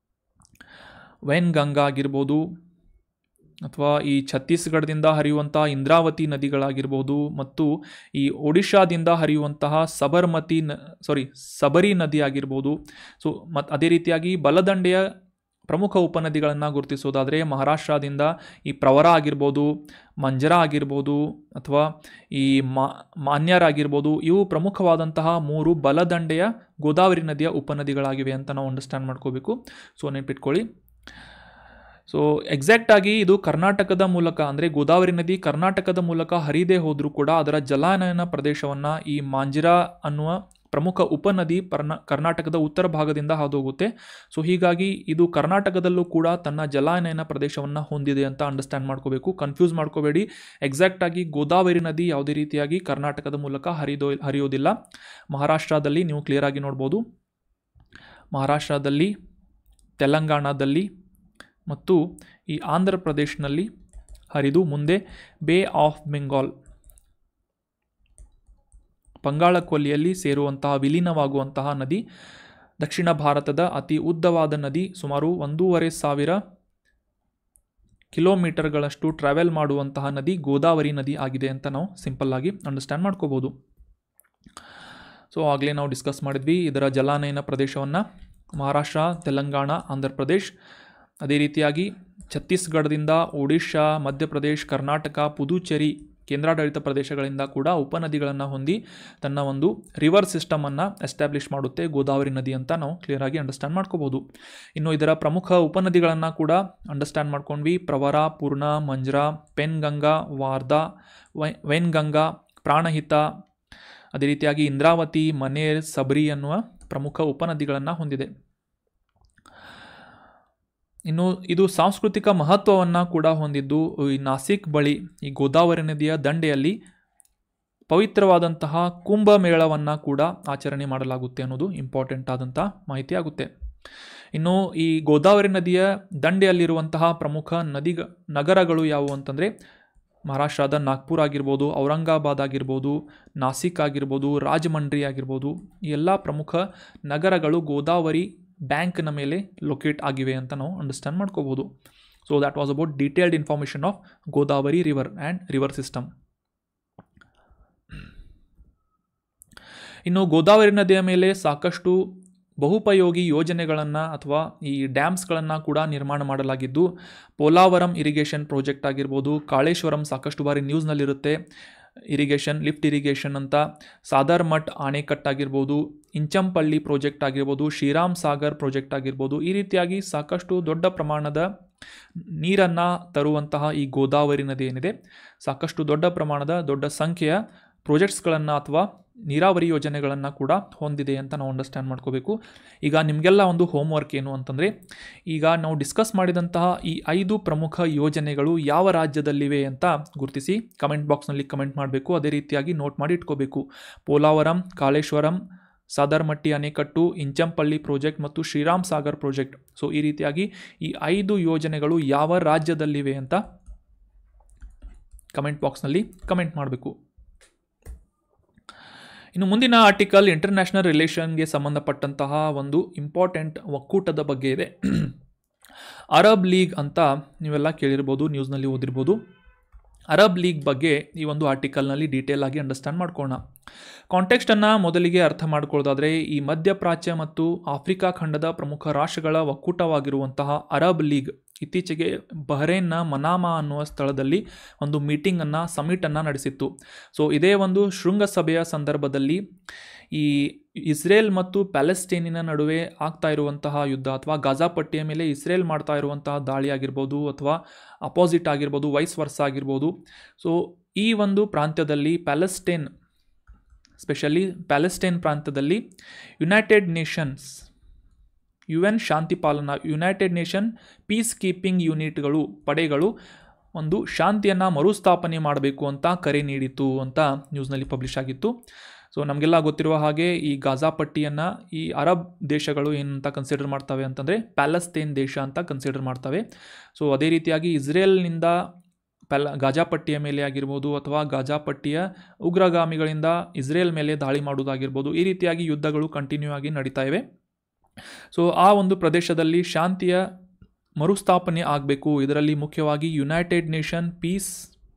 S1: ವೆನ್ಗಂಗಾ ಆಗಿರ್ಬೋದು ಅಥವಾ ಈ ಛತ್ತೀಸ್ಗಢದಿಂದ ಹರಿಯುವಂತಹ ಇಂದ್ರಾವತಿ ನದಿಗಳಾಗಿರ್ಬೋದು ಮತ್ತು ಈ ಒಡಿಶಾದಿಂದ ಹರಿಯುವಂತಹ ಸಬರ್ಮತಿ ನ ಸಾರಿ ಸಬರಿ ನದಿ ಆಗಿರ್ಬೋದು ಸೊ ಮತ್ತು ಅದೇ ರೀತಿಯಾಗಿ ಬಲದಂಡೆಯ ಪ್ರಮುಖ ಉಪನದಿಗಳನ್ನು ಗುರುತಿಸೋದಾದರೆ ಮಹಾರಾಷ್ಟ್ರದಿಂದ ಈ ಪ್ರವರ ಆಗಿರ್ಬೋದು ಮಂಜರ ಆಗಿರ್ಬೋದು ಅಥವಾ ಈ ಮಾ ಮಾನ್ಯರ್ ಆಗಿರ್ಬೋದು ಇವು ಪ್ರಮುಖವಾದಂತಹ ಮೂರು ಬಲದಂಡೆಯ ಗೋದಾವರಿ ನದಿಯ ಉಪನದಿಗಳಾಗಿವೆ ಅಂತ ನಾವು ಅಂಡರ್ಸ್ಟ್ಯಾಂಡ್ ಮಾಡ್ಕೋಬೇಕು ಸೊ ನೆನ್ಪಿಟ್ಕೊಳ್ಳಿ ಸೊ ಎಕ್ಸಾಕ್ಟಾಗಿ ಇದು ಕರ್ನಾಟಕದ ಮೂಲಕ ಅಂದರೆ ಗೋದಾವರಿ ನದಿ ಕರ್ನಾಟಕದ ಮೂಲಕ ಹರಿದೇ ಹೋದರೂ ಕೂಡ ಅದರ ಜಲಾನಯನ ಪ್ರದೇಶವನ್ನು ಈ ಮಾಂಜಿರಾ ಅನ್ನುವ ಪ್ರಮುಖ ಉಪನದಿ ಪರ್ನ ಕರ್ನಾಟಕದ ಉತ್ತರ ಭಾಗದಿಂದ ಹಾದುಹೋಗುತ್ತೆ ಸೊ ಹೀಗಾಗಿ ಇದು ಕರ್ನಾಟಕದಲ್ಲೂ ಕೂಡ ತನ್ನ ಜಲಾನಯನ ಪ್ರದೇಶವನ್ನು ಹೊಂದಿದೆ ಅಂತ ಅಂಡರ್ಸ್ಟ್ಯಾಂಡ್ ಮಾಡ್ಕೋಬೇಕು ಕನ್ಫ್ಯೂಸ್ ಮಾಡ್ಕೋಬೇಡಿ ಎಕ್ಸಾಕ್ಟಾಗಿ ಗೋದಾವರಿ ನದಿ ಯಾವುದೇ ರೀತಿಯಾಗಿ ಕರ್ನಾಟಕದ ಮೂಲಕ ಹರಿದೋ ಹರಿಯೋದಿಲ್ಲ ಮಹಾರಾಷ್ಟ್ರದಲ್ಲಿ ನೀವು ಕ್ಲಿಯರ್ ಆಗಿ ನೋಡ್ಬೋದು ಮಹಾರಾಷ್ಟ್ರದಲ್ಲಿ ತೆಲಂಗಾಣದಲ್ಲಿ ಮತ್ತು ಈ ಆಂಧ್ರ ಪ್ರದೇಶನಲ್ಲಿ ಹರಿದು ಮುಂದೆ ಬೇ ಆಫ್ ಬೆಂಗಾಲ್ ಬಂಗಾಳ ಕೊಲ್ಲಿಯಲ್ಲಿ ಸೇರುವಂತಹ ವಿಲೀನವಾಗುವಂತಹ ನದಿ ದಕ್ಷಿಣ ಭಾರತದ ಅತಿ ಉದ್ದವಾದ ನದಿ ಸುಮಾರು ಒಂದೂವರೆ ಸಾವಿರ ಕಿಲೋಮೀಟರ್ಗಳಷ್ಟು ಟ್ರಾವೆಲ್ ಮಾಡುವಂತಹ ನದಿ ಗೋದಾವರಿ ನದಿ ಆಗಿದೆ ಅಂತ ನಾವು ಸಿಂಪಲ್ ಆಗಿ ಅಂಡರ್ಸ್ಟ್ಯಾಂಡ್ ಮಾಡ್ಕೋಬೋದು ಸೊ ಆಗಲೇ ನಾವು ಡಿಸ್ಕಸ್ ಮಾಡಿದ್ವಿ ಇದರ ಜಲಾನಯನ ಪ್ರದೇಶವನ್ನು ಮಹಾರಾಷ್ಟ್ರ ತೆಲಂಗಾಣ ಆಂಧ್ರ ಪ್ರದೇಶ್ ಅದೇ ರೀತಿಯಾಗಿ ಛತ್ತೀಸ್ಗಢದಿಂದ ಒಡಿಶಾ ಮಧ್ಯಪ್ರದೇಶ್ ಕರ್ನಾಟಕ ಪುದುಚೇರಿ ಕೇಂದ್ರಾಡಳಿತ ಪ್ರದೇಶಗಳಿಂದ ಕೂಡ ಉಪನದಿಗಳನ್ನು ಹೊಂದಿ ತನ್ನ ಒಂದು ರಿವರ್ ಸಿಸ್ಟಮನ್ನು ಎಸ್ಟಾಬ್ಲಿಷ್ ಮಾಡುತ್ತೆ ಗೋದಾವರಿ ನದಿ ಅಂತ ನಾವು ಕ್ಲಿಯರಾಗಿ ಅಂಡರ್ಸ್ಟ್ಯಾಂಡ್ ಮಾಡ್ಕೋಬೋದು ಇನ್ನು ಇದರ ಪ್ರಮುಖ ಉಪನದಿಗಳನ್ನು ಕೂಡ ಅಂಡರ್ಸ್ಟ್ಯಾಂಡ್ ಮಾಡ್ಕೊಂಡ್ವಿ ಪ್ರವರ ಪೂರ್ಣ ಮಂಜ್ರಾ ಪೆನ್ಗಂಗಾ ವಾರ್ಧಾ ವೈ ವೈನ್ಗಂಗಾ ಪ್ರಾಣಹಿತ ಅದೇ ರೀತಿಯಾಗಿ ಇಂದ್ರಾವತಿ ಮನೇರ್ ಸಬರಿ ಅನ್ನುವ ಪ್ರಮುಖ ಉಪನದಿಗಳನ್ನು ಹೊಂದಿದೆ ಇನ್ನು ಇದು ಸಾಂಸ್ಕೃತಿಕ ಮಹತ್ವವನ್ನು ಕೂಡ ಹೊಂದಿದ್ದು ಈ ನಾಸಿಕ್ ಬಳಿ ಈ ಗೋದಾವರಿ ನದಿಯ ದಂಡೆಯಲ್ಲಿ ಪವಿತ್ರವಾದಂತಹ ಕುಂಭಮೇಳವನ್ನು ಕೂಡ ಆಚರಣೆ ಮಾಡಲಾಗುತ್ತೆ ಅನ್ನೋದು ಇಂಪಾರ್ಟೆಂಟ್ ಆದಂಥ ಮಾಹಿತಿ ಆಗುತ್ತೆ ಇನ್ನು ಈ ಗೋದಾವರಿ ನದಿಯ ದಂಡೆಯಲ್ಲಿರುವಂತಹ ಪ್ರಮುಖ ನದಿ ನಗರಗಳು ಯಾವುವು ಅಂತಂದರೆ ಮಹಾರಾಷ್ಟ್ರದ ನಾಗ್ಪುರ್ ಆಗಿರ್ಬೋದು ಔರಂಗಾಬಾದ್ ಆಗಿರ್ಬೋದು ನಾಸಿಕ್ ಆಗಿರ್ಬೋದು ರಾಜಮಂಡ್ರಿ ಆಗಿರ್ಬೋದು ಈ ಎಲ್ಲ ಪ್ರಮುಖ ನಗರಗಳು ಗೋದಾವರಿ ಬ್ಯಾಂಕ್ನ ಮೇಲೆ ಲೊಕೇಟ್ ಆಗಿವೆ ಅಂತ ನಾವು ಅಂಡರ್ಸ್ಟ್ಯಾಂಡ್ ಮಾಡ್ಕೋಬೋದು so that was about detailed information of Godavari river and river system ಇನ್ನು ಗೋದಾವರಿ ನದಿಯ ಮೇಲೆ ಸಾಕಷ್ಟು ಬಹುಪಯೋಗಿ ಯೋಜನೆಗಳನ್ನು ಅಥವಾ ಈ ಡ್ಯಾಮ್ಸ್ಗಳನ್ನು ಕೂಡ ನಿರ್ಮಾಣ ಮಾಡಲಾಗಿದ್ದು ಪೋಲಾವರಂ ಇರಿಗೇಷನ್ ಪ್ರಾಜೆಕ್ಟ್ ಆಗಿರ್ಬೋದು ಕಾಳೇಶ್ವರಂ ಸಾಕಷ್ಟು ಬಾರಿ ನ್ಯೂಸ್ನಲ್ಲಿರುತ್ತೆ ಇರಿಗೇಷನ್ ಲಿಫ್ಟ್ ಇರಿಗೇಷನ್ ಅಂತ ಸಾದರ್ ಮಠ್ ಅಣೆಕಟ್ ಆಗಿರ್ಬೋದು ಇಂಚಂಪಳ್ಳಿ ಪ್ರಾಜೆಕ್ಟ್ ಆಗಿರ್ಬೋದು ಶ್ರೀರಾಮ್ ಸಾಗರ್ ಪ್ರಾಜೆಕ್ಟ್ ಆಗಿರ್ಬೋದು ಈ ರೀತಿಯಾಗಿ ಸಾಕಷ್ಟು ದೊಡ್ಡ ಪ್ರಮಾಣದ ನೀರನ್ನು ತರುವಂತಹ ಈ ಗೋದಾವರಿ ನದಿ ಏನಿದೆ ಸಾಕಷ್ಟು ದೊಡ್ಡ ಪ್ರಮಾಣದ ದೊಡ್ಡ ಸಂಖ್ಯೆಯ ಪ್ರಾಜೆಕ್ಟ್ಸ್ಗಳನ್ನು ಅಥವಾ ನೀರಾವರಿ ಯೋಜನೆಗಳನ್ನು ಕೂಡ ಹೊಂದಿದೆ ಅಂತ ನಾವು ಅಂಡರ್ಸ್ಟ್ಯಾಂಡ್ ಮಾಡ್ಕೋಬೇಕು ಈಗ ನಿಮಗೆಲ್ಲ ಒಂದು ಹೋಮ್ವರ್ಕ್ ಏನು ಅಂತಂದರೆ ಈಗ ನಾವು ಡಿಸ್ಕಸ್ ಮಾಡಿದಂತಹ ಈ ಐದು ಪ್ರಮುಖ ಯೋಜನೆಗಳು ಯಾವ ರಾಜ್ಯದಲ್ಲಿವೆ ಅಂತ ಗುರುತಿಸಿ ಕಮೆಂಟ್ ಬಾಕ್ಸ್ನಲ್ಲಿ ಕಮೆಂಟ್ ಮಾಡಬೇಕು ಅದೇ ರೀತಿಯಾಗಿ ನೋಟ್ ಮಾಡಿ ಇಟ್ಕೋಬೇಕು ಪೋಲಾವರಂ ಕಾಳೇಶ್ವರಂ ಸಾದರ್ಮಟ್ಟಿ ಅಣೆಕಟ್ಟು ಇಂಚಂಪಳ್ಳಿ ಪ್ರಾಜೆಕ್ಟ್ ಮತ್ತು ಶ್ರೀರಾಮ್ ಸಾಗರ್ ಪ್ರಾಜೆಕ್ಟ್ ಸೊ ಈ ರೀತಿಯಾಗಿ ಈ ಐದು ಯೋಜನೆಗಳು ಯಾವ ರಾಜ್ಯದಲ್ಲಿವೆ ಅಂತ ಕಮೆಂಟ್ ಬಾಕ್ಸ್ನಲ್ಲಿ ಕಮೆಂಟ್ ಮಾಡಬೇಕು ಇನ್ನು ಮುಂದಿನ ಆರ್ಟಿಕಲ್ ಇಂಟರ್ನ್ಯಾಷನಲ್ ರಿಲೇಷನ್ಗೆ ಸಂಬಂಧಪಟ್ಟಂತಹ ಒಂದು ಇಂಪಾರ್ಟೆಂಟ್ ಒಕ್ಕೂಟದ ಬಗ್ಗೆ ಇದೆ ಅರಬ್ ಲೀಗ್ ಅಂತ ನೀವೆಲ್ಲ ಕೇಳಿರ್ಬೋದು ನ್ಯೂಸ್ನಲ್ಲಿ ಓದಿರ್ಬೋದು ಅರಬ್ ಲೀಗ್ ಬಗ್ಗೆ ಈ ಒಂದು ಆರ್ಟಿಕಲ್ನಲ್ಲಿ ಡೀಟೇಲ್ ಆಗಿ ಅಂಡರ್ಸ್ಟ್ಯಾಂಡ್ ಮಾಡ್ಕೊಳ್ಳೋಣ ಕಾಂಟೆಕ್ಸ್ಟನ್ನು ಮೊದಲಿಗೆ ಅರ್ಥ ಮಾಡ್ಕೊಳ್ಳೋದಾದರೆ ಈ ಮಧ್ಯಪ್ರಾಚ್ಯ ಮತ್ತು ಆಫ್ರಿಕಾ ಖಂಡದ ಪ್ರಮುಖ ರಾಷ್ಟ್ರಗಳ ಒಕ್ಕೂಟವಾಗಿರುವಂತಹ ಅರಬ್ ಲೀಗ್ ಇತ್ತೀಚೆಗೆ ಬಹ್ರೇನ್ನ ಮನಾಮಾ ಅನ್ನುವ ಸ್ಥಳದಲ್ಲಿ ಒಂದು ಮೀಟಿಂಗನ್ನು ಸಮಿಟನ್ನು ನಡೆಸಿತ್ತು ಸೊ ಇದೇ ಒಂದು ಶೃಂಗಸಭೆಯ ಸಂದರ್ಭದಲ್ಲಿ ಈ ಇಸ್ರೇಲ್ ಮತ್ತು ಪ್ಯಾಲೆಸ್ಟೈನಿನ ನಡುವೆ ಆಗ್ತಾ ಇರುವಂತಹ ಯುದ್ಧ ಅಥವಾ ಗಾಜಾ ಪಟ್ಟಿಯ ಮೇಲೆ ಇಸ್ರೇಲ್ ಮಾಡ್ತಾ ಇರುವಂತಹ ದಾಳಿ ಆಗಿರ್ಬೋದು ಅಥವಾ ಅಪೋಸಿಟ್ ಆಗಿರ್ಬೋದು ವೈಸ್ ವರ್ಸ ಆಗಿರ್ಬೋದು ಸೊ ಈ ಒಂದು ಪ್ರಾಂತ್ಯದಲ್ಲಿ ಪ್ಯಾಲೆಸ್ಟೈನ್ ಸ್ಪೆಷಲಿ ಪ್ಯಾಲೆಸ್ಟೈನ್ ಪ್ರಾಂತ್ಯದಲ್ಲಿ ಯುನೈಟೆಡ್ ನೇಷನ್ಸ್ ಯು ಎನ್ ಶಾಂತಿ ಪಾಲನಾ ಯುನೈಟೆಡ್ ನೇಷನ್ ಪೀಸ್ ಕೀಪಿಂಗ್ ಯೂನಿಟ್ಗಳು ಪಡೆಗಳು ಒಂದು ಶಾಂತಿಯನ್ನು ಮರುಸ್ಥಾಪನೆ ಮಾಡಬೇಕು ಅಂತ ಕರೆ ನೀಡಿತು ಅಂತ ನ್ಯೂಸ್ನಲ್ಲಿ ಪಬ್ಲಿಷ್ ಆಗಿತ್ತು ಸೊ ನಮಗೆಲ್ಲ ಗೊತ್ತಿರುವ ಹಾಗೆ ಈ ಗಾಜಾ ಪಟ್ಟಿಯನ್ನು ಈ ಅರಬ್ ದೇಶಗಳು ಏನಂತ ಕನ್ಸಿಡರ್ ಮಾಡ್ತವೆ ಅಂತಂದರೆ ಪ್ಯಾಲೆಸ್ತೇನ್ ದೇಶ ಅಂತ ಕನ್ಸಿಡರ್ ಮಾಡ್ತವೆ ಸೊ ಅದೇ ರೀತಿಯಾಗಿ ಇಸ್ರೇಲ್ನಿಂದ ಪ್ಯಾಲ ಗಾಜಾ ಪಟ್ಟಿಯ ಮೇಲೆ ಆಗಿರ್ಬೋದು ಅಥವಾ ಗಾಜಾ ಪಟ್ಟಿಯ ಉಗ್ರಗಾಮಿಗಳಿಂದ ಇಸ್ರೇಲ್ ಮೇಲೆ ದಾಳಿ ಮಾಡುವುದಾಗಿರ್ಬೋದು ಈ ರೀತಿಯಾಗಿ ಯುದ್ಧಗಳು ಕಂಟಿನ್ಯೂ ಆಗಿ ನಡೀತಾ ಇವೆ ಸೊ ಆ ಒಂದು ಪ್ರದೇಶದಲ್ಲಿ ಶಾಂತಿಯ ಮರುಸ್ಥಾಪನೆ ಆಗಬೇಕು ಇದರಲ್ಲಿ ಮುಖ್ಯವಾಗಿ United Nation peace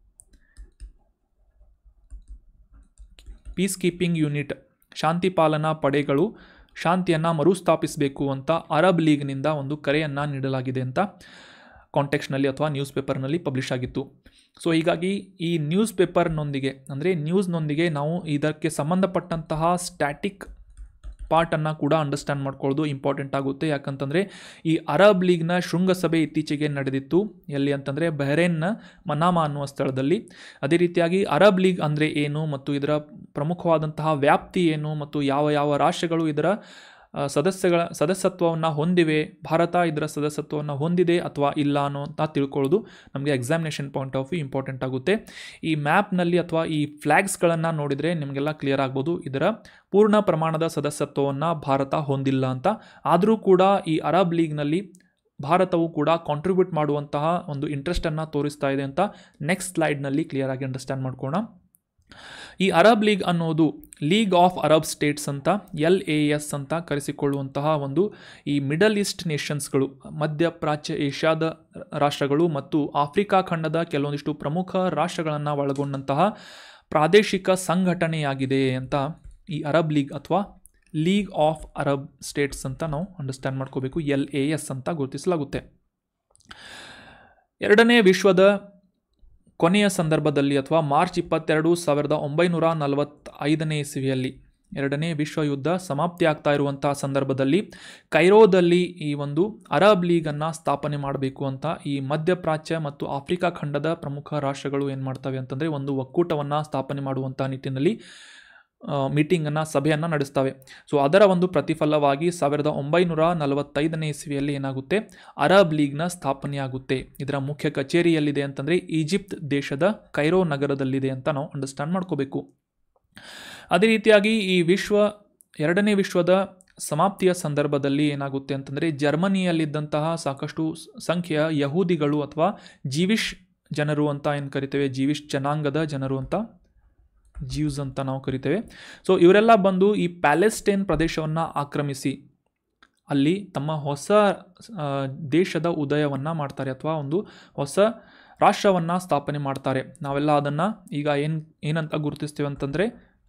S1: peace keeping unit ಶಾಂತಿ ಪಾಲನಾ ಪಡೆಗಳು ಶಾಂತಿಯನ್ನು ಮರುಸ್ಥಾಪಿಸಬೇಕು ಅಂತ ಅರಬ್ ಲೀಗ್ನಿಂದ ಒಂದು ಕರೆಯನ್ನು ನೀಡಲಾಗಿದೆ ಅಂತ ಕಾಂಟೆಕ್ಸ್ನಲ್ಲಿ ಅಥವಾ ನ್ಯೂಸ್ ಪೇಪರ್ನಲ್ಲಿ ಪಬ್ಲಿಷ್ ಆಗಿತ್ತು ಸೊ ಹೀಗಾಗಿ ಈ ನ್ಯೂಸ್ ಪೇಪರ್ನೊಂದಿಗೆ ಅಂದರೆ ನ್ಯೂಸ್ನೊಂದಿಗೆ ನಾವು ಇದಕ್ಕೆ ಸಂಬಂಧಪಟ್ಟಂತಹ ಸ್ಟ್ಯಾಟಿಕ್ ಪಾರ್ಟನ್ನು ಕೂಡ ಅಂಡರ್ಸ್ಟ್ಯಾಂಡ್ ಮಾಡ್ಕೊಳ್ಳೋದು ಇಂಪಾರ್ಟೆಂಟ್ ಆಗುತ್ತೆ ಯಾಕಂತಂದರೆ ಈ ಅರಬ್ ಲೀಗ್ನ ಶೃಂಗಸಭೆ ಇತ್ತೀಚೆಗೆ ನಡೆದಿತ್ತು ಎಲ್ಲಿ ಅಂತಂದರೆ ಬಹರೇನ್ನ ಮನಾಮಾ ಅನ್ನುವ ಸ್ಥಳದಲ್ಲಿ ಅದೇ ರೀತಿಯಾಗಿ ಅರಬ್ ಲೀಗ್ ಅಂದರೆ ಏನು ಮತ್ತು ಇದರ ಪ್ರಮುಖವಾದಂತಹ ವ್ಯಾಪ್ತಿ ಏನು ಮತ್ತು ಯಾವ ಯಾವ ರಾಷ್ಟ್ರಗಳು ಇದರ ಆ, ಸದಸ್ಯಗಳ ಸದಸ್ಯತ್ವವನ್ನು ಹೊಂದಿವೆ ಭಾರತ ಇದರ ಸದಸ್ಯತ್ವವನ್ನು ಹೊಂದಿದೆ ಅಥವಾ ಇಲ್ಲ ಅನ್ನೋ ಅಂತ ತಿಳ್ಕೊಳ್ಳೋದು ನಮಗೆ examination point of view important ಆಗುತ್ತೆ ಈ ಮ್ಯಾಪ್ನಲ್ಲಿ ಅಥವಾ ಈ ಫ್ಲ್ಯಾಗ್ಸ್ಗಳನ್ನು ನೋಡಿದರೆ ನಿಮಗೆಲ್ಲ ಕ್ಲಿಯರ್ ಆಗ್ಬೋದು ಇದರ ಪೂರ್ಣ ಪ್ರಮಾಣದ ಸದಸ್ಯತ್ವವನ್ನು ಭಾರತ ಹೊಂದಿಲ್ಲ ಅಂತ ಆದರೂ ಕೂಡ ಈ ಅರಬ್ ಲೀಗ್ನಲ್ಲಿ ಭಾರತವು ಕೂಡ ಕಾಂಟ್ರಿಬ್ಯೂಟ್ ಮಾಡುವಂತಹ ಒಂದು ಇಂಟ್ರೆಸ್ಟನ್ನು ತೋರಿಸ್ತಾ ಇದೆ ಅಂತ ನೆಕ್ಸ್ಟ್ ಸ್ಲೈಡ್ನಲ್ಲಿ ಕ್ಲಿಯರ್ ಆಗಿ ಅಂಡರ್ಸ್ಟ್ಯಾಂಡ್ ಮಾಡ್ಕೋಣ ಈ ಅರಬ್ ಲೀಗ್ ಅನ್ನೋದು ಲೀಗ್ ಆಫ್ ಅರಬ್ ಸ್ಟೇಟ್ಸ್ ಅಂತ ಎಲ್ ಎ ಎಸ್ ಅಂತ ಕರೆಸಿಕೊಳ್ಳುವಂತಹ ಒಂದು ಈ ಮಿಡಲ್ ಈಸ್ಟ್ ನೇಷನ್ಸ್ಗಳು ಮಧ್ಯಪ್ರಾಚ್ಯ ಏಷ್ಯಾದ ರಾಷ್ಟ್ರಗಳು ಮತ್ತು ಆಫ್ರಿಕಾ ಖಂಡದ ಕೆಲವೊಂದಿಷ್ಟು ಪ್ರಮುಖ ರಾಷ್ಟ್ರಗಳನ್ನು ಒಳಗೊಂಡಂತಹ ಪ್ರಾದೇಶಿಕ ಸಂಘಟನೆಯಾಗಿದೆ ಅಂತ ಈ ಅರಬ್ ಲೀಗ್ ಅಥವಾ ಲೀಗ್ ಆಫ್ ಅರಬ್ ಸ್ಟೇಟ್ಸ್ ಅಂತ ನಾವು ಅಂಡರ್ಸ್ಟ್ಯಾಂಡ್ ಮಾಡ್ಕೋಬೇಕು ಎಲ್ ಎ ಎಸ್ ಅಂತ ಗುರುತಿಸಲಾಗುತ್ತೆ ಎರಡನೇ ವಿಶ್ವದ ಕೊನೆಯ ಸಂದರ್ಭದಲ್ಲಿ ಅಥವಾ ಮಾರ್ಚ್ ಇಪ್ಪತ್ತೆರಡು ಸಾವಿರದ ಒಂಬೈನೂರ ನಲವತ್ತೈದನೇ ಇಸವಿಯಲ್ಲಿ ಎರಡನೇ ವಿಶ್ವ ಯುದ್ಧ ಸಮಾಪ್ತಿ ಆಗ್ತಾ ಇರುವಂತಹ ಸಂದರ್ಭದಲ್ಲಿ ಕೈರೋದಲ್ಲಿ ಈ ಒಂದು ಅರಬ್ ಲೀಗನ್ನು ಸ್ಥಾಪನೆ ಮಾಡಬೇಕು ಅಂತ ಈ ಮಧ್ಯಪ್ರಾಚ್ಯ ಮತ್ತು ಆಫ್ರಿಕಾ ಖಂಡದ ಪ್ರಮುಖ ರಾಷ್ಟ್ರಗಳು ಏನು ಮಾಡ್ತವೆ ಅಂತಂದರೆ ಒಂದು ಒಕ್ಕೂಟವನ್ನು ಸ್ಥಾಪನೆ ಮಾಡುವಂಥ ನಿಟ್ಟಿನಲ್ಲಿ ಮೀಟಿಂಗನ್ನು ಸಭೆಯನ್ನು ನಡೆಸ್ತವೆ ಸೊ ಅದರ ಒಂದು ಪ್ರತಿಫಲವಾಗಿ ಸಾವಿರದ ಒಂಬೈನೂರ ನಲವತ್ತೈದನೇ ಇಸ್ವಿಯಲ್ಲಿ ಏನಾಗುತ್ತೆ ಅರಬ್ ಲೀಗ್ನ ಸ್ಥಾಪನೆಯಾಗುತ್ತೆ ಇದರ ಮುಖ್ಯ ಕಚೇರಿ ಎಲ್ಲಿದೆ ಅಂತಂದರೆ ಈಜಿಪ್ಟ್ ದೇಶದ ಕೈರೋ ನಗರದಲ್ಲಿದೆ ಅಂತ ನಾವು ಅಂಡರ್ಸ್ಟ್ಯಾಂಡ್ ಮಾಡ್ಕೋಬೇಕು ಅದೇ ರೀತಿಯಾಗಿ ಈ ವಿಶ್ವ ಎರಡನೇ ವಿಶ್ವದ ಸಮಾಪ್ತಿಯ ಸಂದರ್ಭದಲ್ಲಿ ಏನಾಗುತ್ತೆ ಅಂತಂದರೆ ಜರ್ಮನಿಯಲ್ಲಿದ್ದಂತಹ ಸಾಕಷ್ಟು ಸ್- ಸಂಖ್ಯೆಯ ಯಹೂದಿಗಳು ಅಥವಾ ಜೀವಿಷ್ ಜನರು ಅಂತ ಏನು ಕರಿತೇವೆ ಜೀವಿಷ್ ಜನಾಂಗದ ಜನರು ಅಂತ ಜೀವ್ಸ್ ಅಂತ ನಾವು ಕರಿತೇವೆ ಸೊ ಇವರೆಲ್ಲ ಬಂದು ಈ ಪ್ಯಾಲೆಸ್ಟೈನ್ ಪ್ರದೇಶವನ್ನು ಆಕ್ರಮಿಸಿ ಅಲ್ಲಿ ತಮ್ಮ ಹೊಸ ಆ, ದೇಶದ ಉದಯವನ್ನು ಮಾಡ್ತಾರೆ ಅಥವಾ ಒಂದು ಹೊಸ ರಾಷ್ಟ್ರವನ್ನು ಸ್ಥಾಪನೆ ಮಾಡ್ತಾರೆ ನಾವೆಲ್ಲ ಅದನ್ನು ಈಗ ಏನು ಏನಂತ ಗುರುತಿಸ್ತೇವೆ ಅಂತಂದರೆ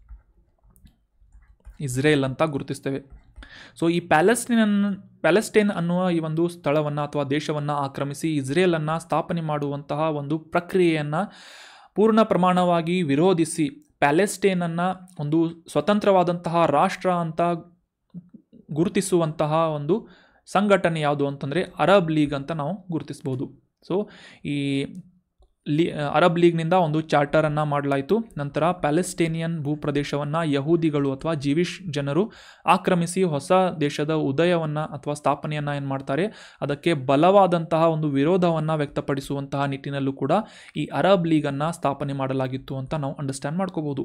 S1: ಇಸ್ರೇಲ್ ಅಂತ ಗುರುತಿಸ್ತೇವೆ ಸೊ ಈ ಪ್ಯಾಲೆಸ್ಟೈನ್ ಪ್ಯಾಲೆಸ್ಟೈನ್ ಅನ್ನುವ ಈ ಒಂದು ಸ್ಥಳವನ್ನು ಅಥವಾ ದೇಶವನ್ನು ಆಕ್ರಮಿಸಿ ಇಸ್ರೇಲನ್ನು ಸ್ಥಾಪನೆ ಮಾಡುವಂತಹ ಒಂದು ಪ್ರಕ್ರಿಯೆಯನ್ನು ಪೂರ್ಣ ಪ್ರಮಾಣವಾಗಿ ವಿರೋಧಿಸಿ ಪ್ಯಾಲೆಸ್ಟೈನನ್ನು ಒಂದು ಸ್ವತಂತ್ರವಾದಂತಹ ರಾಷ್ಟ್ರ ಅಂತ ಗುರುತಿಸುವಂತಹ ಒಂದು ಸಂಘಟನೆ ಯಾವುದು ಅಂತಂದರೆ ಅರಬ್ ಲೀಗ್ ಅಂತ ನಾವು ಗುರುತಿಸ್ಬೋದು ಸೊ ಈ ಲೀ ಅರಬ್ ಲೀಗ್ನಿಂದ ಒಂದು ಚಾರ್ಟರನ್ನು ಮಾಡಲಾಯಿತು ನಂತರ ಪ್ಯಾಲೆಸ್ಟೇನಿಯನ್ ಭೂಪ್ರದೇಶವನ್ನು ಯಹೂದಿಗಳು ಅಥವಾ ಜೀವಿಷ್ ಜನರು ಆಕ್ರಮಿಸಿ ಹೊಸ ದೇಶದ ಉದಯವನ್ನು ಅಥವಾ ಸ್ಥಾಪನೆಯನ್ನು ಏನು ಮಾಡ್ತಾರೆ ಅದಕ್ಕೆ ಬಲವಾದಂತಹ ಒಂದು ವಿರೋಧವನ್ನು ವ್ಯಕ್ತಪಡಿಸುವಂತಹ ನಿಟ್ಟಿನಲ್ಲೂ ಕೂಡ ಈ ಅರಬ್ ಲೀಗನ್ನು ಸ್ಥಾಪನೆ ಮಾಡಲಾಗಿತ್ತು ಅಂತ ನಾವು ಅಂಡರ್ಸ್ಟ್ಯಾಂಡ್ ಮಾಡ್ಕೋಬೋದು